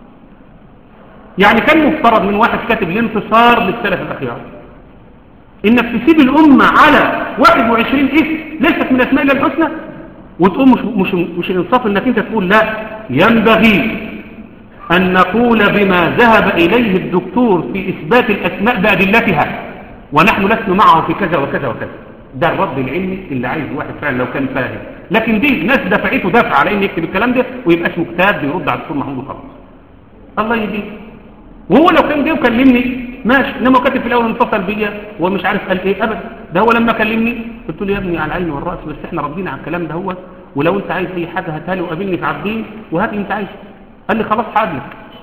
يعني كان مفترض من واحد كاتب الانتصار للسلف الأخيار انك تسيب الامة على 21 اسم ليست من اسماء الله الحسنى وتقول مش, مش, مش الانصاف انك انت تقول لا ينبغي ان نقول بما ذهب اليه الدكتور في اثبات الاسماء بادلتها ونحن لسنا معه في كذا وكذا وكذا ده الرد العلمي اللي عايز واحد فعلا لو كان فاهم لكن دي ناس دفعته دفع على ان يكتب الكلام ده ويبقى اسمه كتاب بيرد على الدكتور محمود خلاص الله يهديه وهو لو كان جه وكلمني ماشي انما كاتب في الاول انفصل بيا ومش عارف قال ايه ابدا ده هو لما كلمني قلت له يا ابني على العين والراس بس احنا ردينا على الكلام ده هو ولو انت عايز اي حاجه هاتها لي وقابلني في عبدين وهات اللي انت عايزه قال لي خلاص حاضر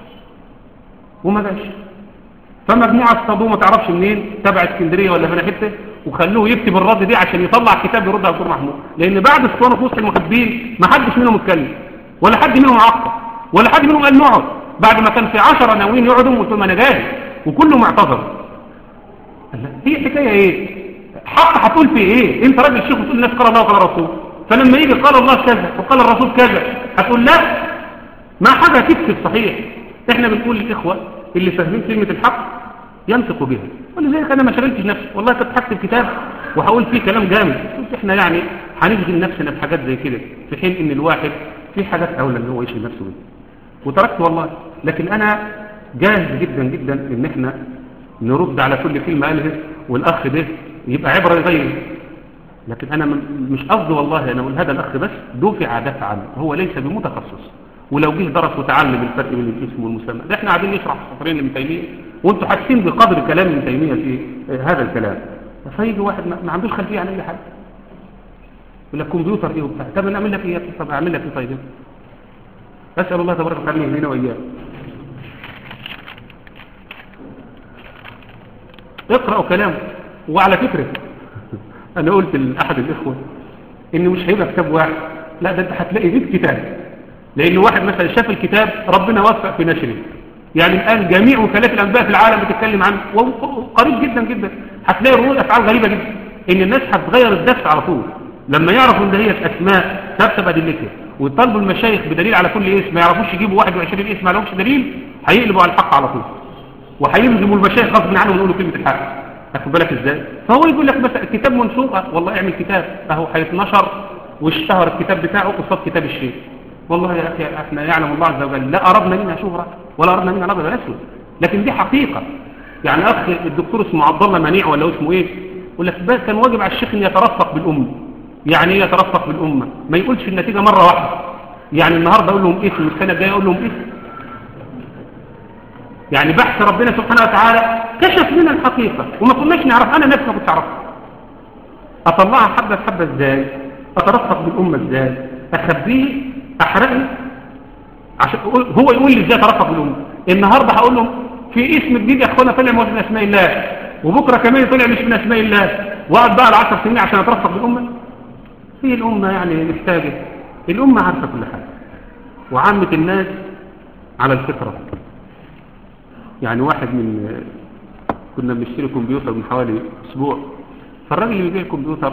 وما جاش فمجموعه اصطادوه ما تعرفش منين تبع اسكندريه ولا من حته وخلوه يكتب الرد دي عشان يطلع كتاب يرد على الدكتور محمود لان بعد اسطوانه في وسط المحبين ما حدش منهم اتكلم ولا حد منهم عقب ولا حد منهم قال نقعد بعد ما كان في عشرة ناويين يقعدوا قلت لهم انا جاي وكله معتذر قال لا، هي حكايه ايه حق هتقول في ايه انت راجل شيخ وتقول الناس قال الله وقال الرسول فلما يجي قال الله كذا وقال الرسول كذا هتقول لا ما حاجه تكتب صحيح احنا بنقول للاخوه اللي فاهمين كلمه الحق ينطقوا بها ولذلك انا ما شغلتش نفسي والله كنت هكتب كتاب وهقول فيه كلام جامد قلت احنا يعني هنشغل نفسنا بحاجات زي كده في حين ان الواحد في حاجات اولى ان هو يشغل نفسه بيها وتركت والله لكن انا جاهز جدا جدا ان احنا نرد على كل كلمة قالها والاخ ده يبقى عبرة يغير لكن انا م- مش قصدي والله انا اقول هذا الاخ بس دفع دفع عنه هو ليس بمتخصص ولو جه درس وتعلم الفرق بين الاسم والمسمى ده احنا قاعدين نشرح سطرين لابن تيميه وانتوا حاسين بقدر كلام ابن تيميه في آه، هذا الكلام فيجي واحد ما ما عندوش خلفيه عن اي حاجه يقول لك كمبيوتر ايه وبتاع طب انا اعمل لك ايه يا أخي؟ طب اعمل لك ايه طيب أسأل الله تبارك وتعالى أن يهدينا وإياه اقرأوا كلامه وعلى فكرة انا قلت لأحد الاخوة انه مش هيبقى كتاب واحد لا ده انت هتلاقي 100 كتاب لان واحد مثلا شاف الكتاب ربنا وفق في نشره يعني الان جميع وكالات الانباء في العالم بتتكلم عنه وقريب جدا جدا هتلاقي ردود افعال غريبه جدا ان الناس هتغير الدفع على طول لما يعرفوا ان هي اسماء ثابته بادلتها ويطالبوا المشايخ بدليل على كل اسم ما يعرفوش يجيبوا 21 اسم ما لهمش دليل هيقلبوا على الحق على طول وهيلزموا المشايخ غصب عنهم يقولوا كلمه الحق تاخد بالك ازاي فهو يقول لك مثلا الكتاب منشور والله اعمل كتاب اهو هيتنشر واشتهر الكتاب بتاعه قصاد كتاب الشيخ والله يا اخي احنا يعلم الله عز وجل لا اردنا منها شهره ولا اردنا منها ابدا اسود لكن دي حقيقه يعني اخ الدكتور اسمه عبد الله منيع ولا اسمه ايه يقول لك بس كان واجب على الشيخ ان يترفق بالامه يعني ايه يترفق بالامه ما يقولش النتيجه مره واحده يعني النهارده اقول لهم اسم السنه الجايه اقول لهم اسم يعني بحث ربنا سبحانه وتعالى كشف لنا الحقيقة وما كناش نعرف أنا نفسي ما كنتش أعرفها أطلعها حبة حبة إزاي أترفق بالأمة إزاي أخبيه أحرقه عشان هو يقول لي إزاي أترفق بالأمة النهاردة هقول لهم في اسم جديد يا أخوانا طلع من أسماء الله وبكرة كمان طلع مش من أسماء الله وقعد بقى العشر سنين عشان أترفق بالأمة هي الأمة يعني محتاجة الأمة عارفة كل حاجة وعامة الناس على الفطرة يعني واحد من كنا بنشتري كمبيوتر من حوالي اسبوع فالراجل اللي بيبيع الكمبيوتر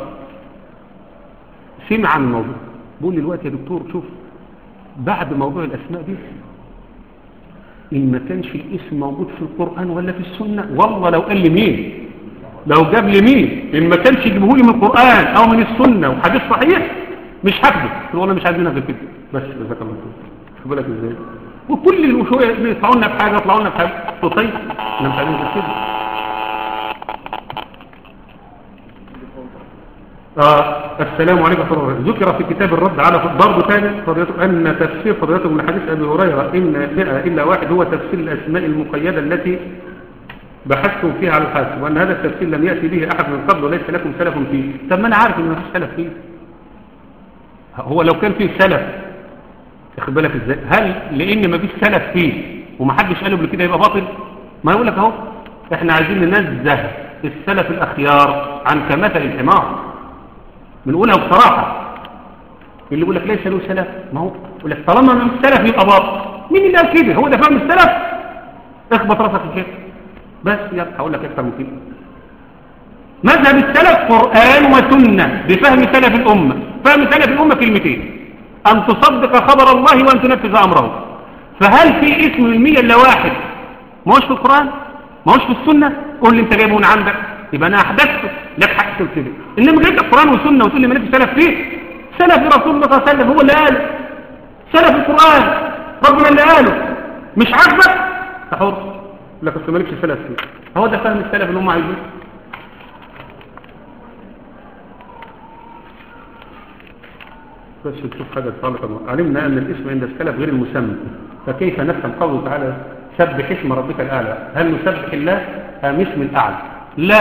سمع عن الموضوع بيقول لي دلوقتي يا دكتور شوف بعد موضوع الاسماء دي ان ما كانش الاسم موجود في القران ولا في السنه والله لو قال لي مين لو جاب لي مين ان ما كانش يجيبه لي من القران او من السنه وحديث صحيح مش هاخده والله مش عايزينها غير كده بس جزاك الله خير خد بالك ازاي وكل اللي شويه بيطلعوا لنا بحاجه يطلعوا لنا بحاجه طيب احنا مش عايزين كده آه السلام عليكم ورحمه الله ذكر في كتاب الرد على برضه ثاني ان تفسير فضيلته من حديث ابي هريره ان لا الا واحد هو تفسير الاسماء المقيده التي بحثتم فيها على الحاسب وان هذا التفسير لم ياتي به احد من قبل وليس لكم سلف فيه طب ما انا عارف ان ما فيش سلف فيه هو لو كان فيه سلف واخد بالك ازاي هل لان ما فيش سلف فيه ومحدش قاله قبل كده يبقى باطل ما يقول لك اهو احنا عايزين ننزه السلف الاخيار عن كمثل الحمار بنقولها بصراحه اللي يقول لك ليس له سلف ما هو يقول لك طالما من السلف يبقى باطل مين اللي قال كده هو ده فهم السلف اخبط راسك في الشيخ بس يلا هقول لك اكتر من كده مذهب السلف قران وسنه بفهم سلف الامه فهم سلف الامه كلمتين أن تصدق خبر الله وأن تنفذ أمره فهل في اسم المية إلا واحد ما هوش في القرآن ما هوش في السنة قول لي أنت جايبه من عندك يبقى أنا أحدثته لك حق تقول كده إنما جايب القرآن والسنة وتقول لي ما نفس سلف فيه سلف رسول الله صلى الله عليه وسلم هو اللي قاله سلف القرآن ربنا اللي قاله مش عاجبك تحر لك أصل مالكش سلف فيه هو ده فهم السلف اللي هم عايزين بس نشوف حاجة صالحة علمنا أن الاسم عند السلف غير المسمى فكيف نفهم قوله تعالى سبح اسم ربك الأعلى هل نسبح الله أم اسم الأعلى لا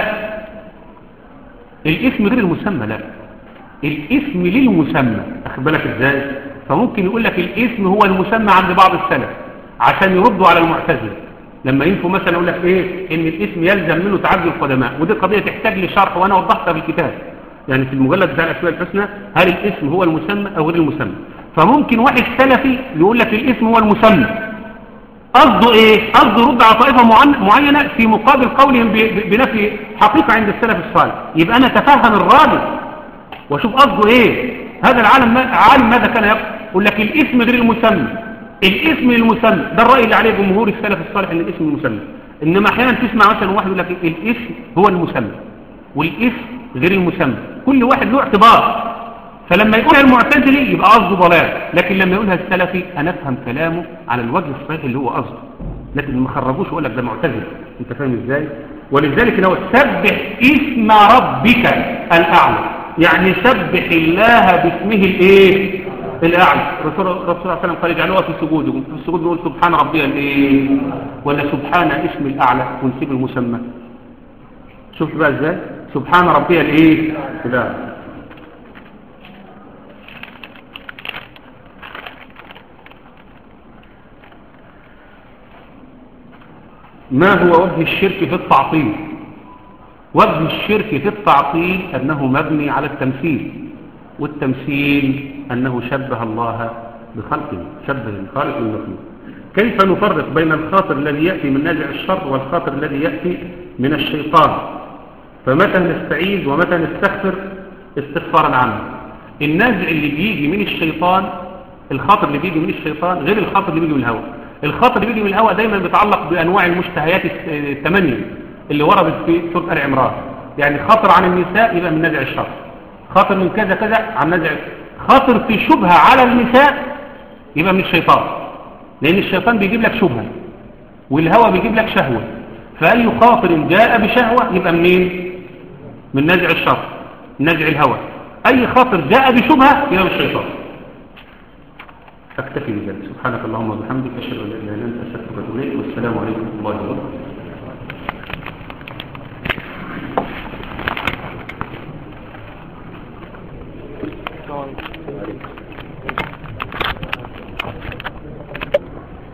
الاسم غير المسمى لا الاسم للمسمى أخذ بالك إزاي فممكن يقول لك الاسم هو المسمى عند بعض السلف عشان يردوا على المعتزلة لما ينفوا مثلا يقول لك ايه ان الاسم يلزم منه تعدي القدماء ودي قضية تحتاج لشرح وانا وضحتها في الكتاب يعني في المجلد بتاع الأسماء الحسنى هل الاسم هو المسمى أو غير المسمى فممكن واحد سلفي يقول لك الاسم هو المسمى قصده ايه قصده يرد على طائفة معينة في مقابل قولهم بنفي حقيقة عند السلف الصالح يبقى أنا تفهم الراجل واشوف قصده ايه هذا العالم عالم ماذا كان يقول يقول لك الاسم غير المسمى الاسم المسمى ده الرأي اللي عليه جمهور السلف الصالح ان الاسم المسمى انما احيانا تسمع مثلا واحد يقول لك الاسم هو المسمى والاسم غير المسمى كل واحد له اعتبار فلما يقولها المعتزلي يبقى قصده ضلال لكن لما يقولها السلفي انا افهم كلامه على الوجه الصحيح اللي هو قصده لكن ما خرجوش يقول لك ده معتزل انت فاهم ازاي ولذلك لو سبح اسم ربك الاعلى يعني سبح الله باسمه الايه الاعلى الرسول صلى الله عليه وسلم قال اجعلوها في سجودكم في السجود نقول سبحان ربي الايه ولا سبحان اسم الاعلى ونسيب المسمى شوف بقى ازاي سبحان ربي الايه لا ما هو وجه الشرك في التعطيل وجه الشرك في التعطيل أنه مبني على التمثيل والتمثيل أنه شبه الله بخلقه شبه الخالق بالمخلوق كيف نفرق بين الخاطر الذي يأتي من نازع الشر والخاطر الذي يأتي من الشيطان فمتى نستعيذ ومتى نستغفر استغفارا عامه النازع اللي بيجي من الشيطان الخاطر اللي بيجي من الشيطان غير الخاطر اللي بيجي من الهواء الخاطر اللي بيجي من الهواء دايما بيتعلق بأنواع المشتهيات الثمانية اللي وردت في سورة آل عمران يعني خاطر عن النساء يبقى من نزع الشر خاطر من كذا كذا عن نزع خاطر في شبهة على النساء يبقى من الشيطان لأن الشيطان بيجيب لك شبهة والهوى بيجيب لك شهوة فأي خاطر جاء بشهوة يبقى منين من نزع الشر نزع الهوى أي خاطر جاء بشبهة يبقى من الشيطان أكتفي بذلك سبحانك اللهم وبحمدك أشهد أن لا إله إلا أنت أستغفرك وأتوب إليك والسلام عليكم ورحمة الله وبركاته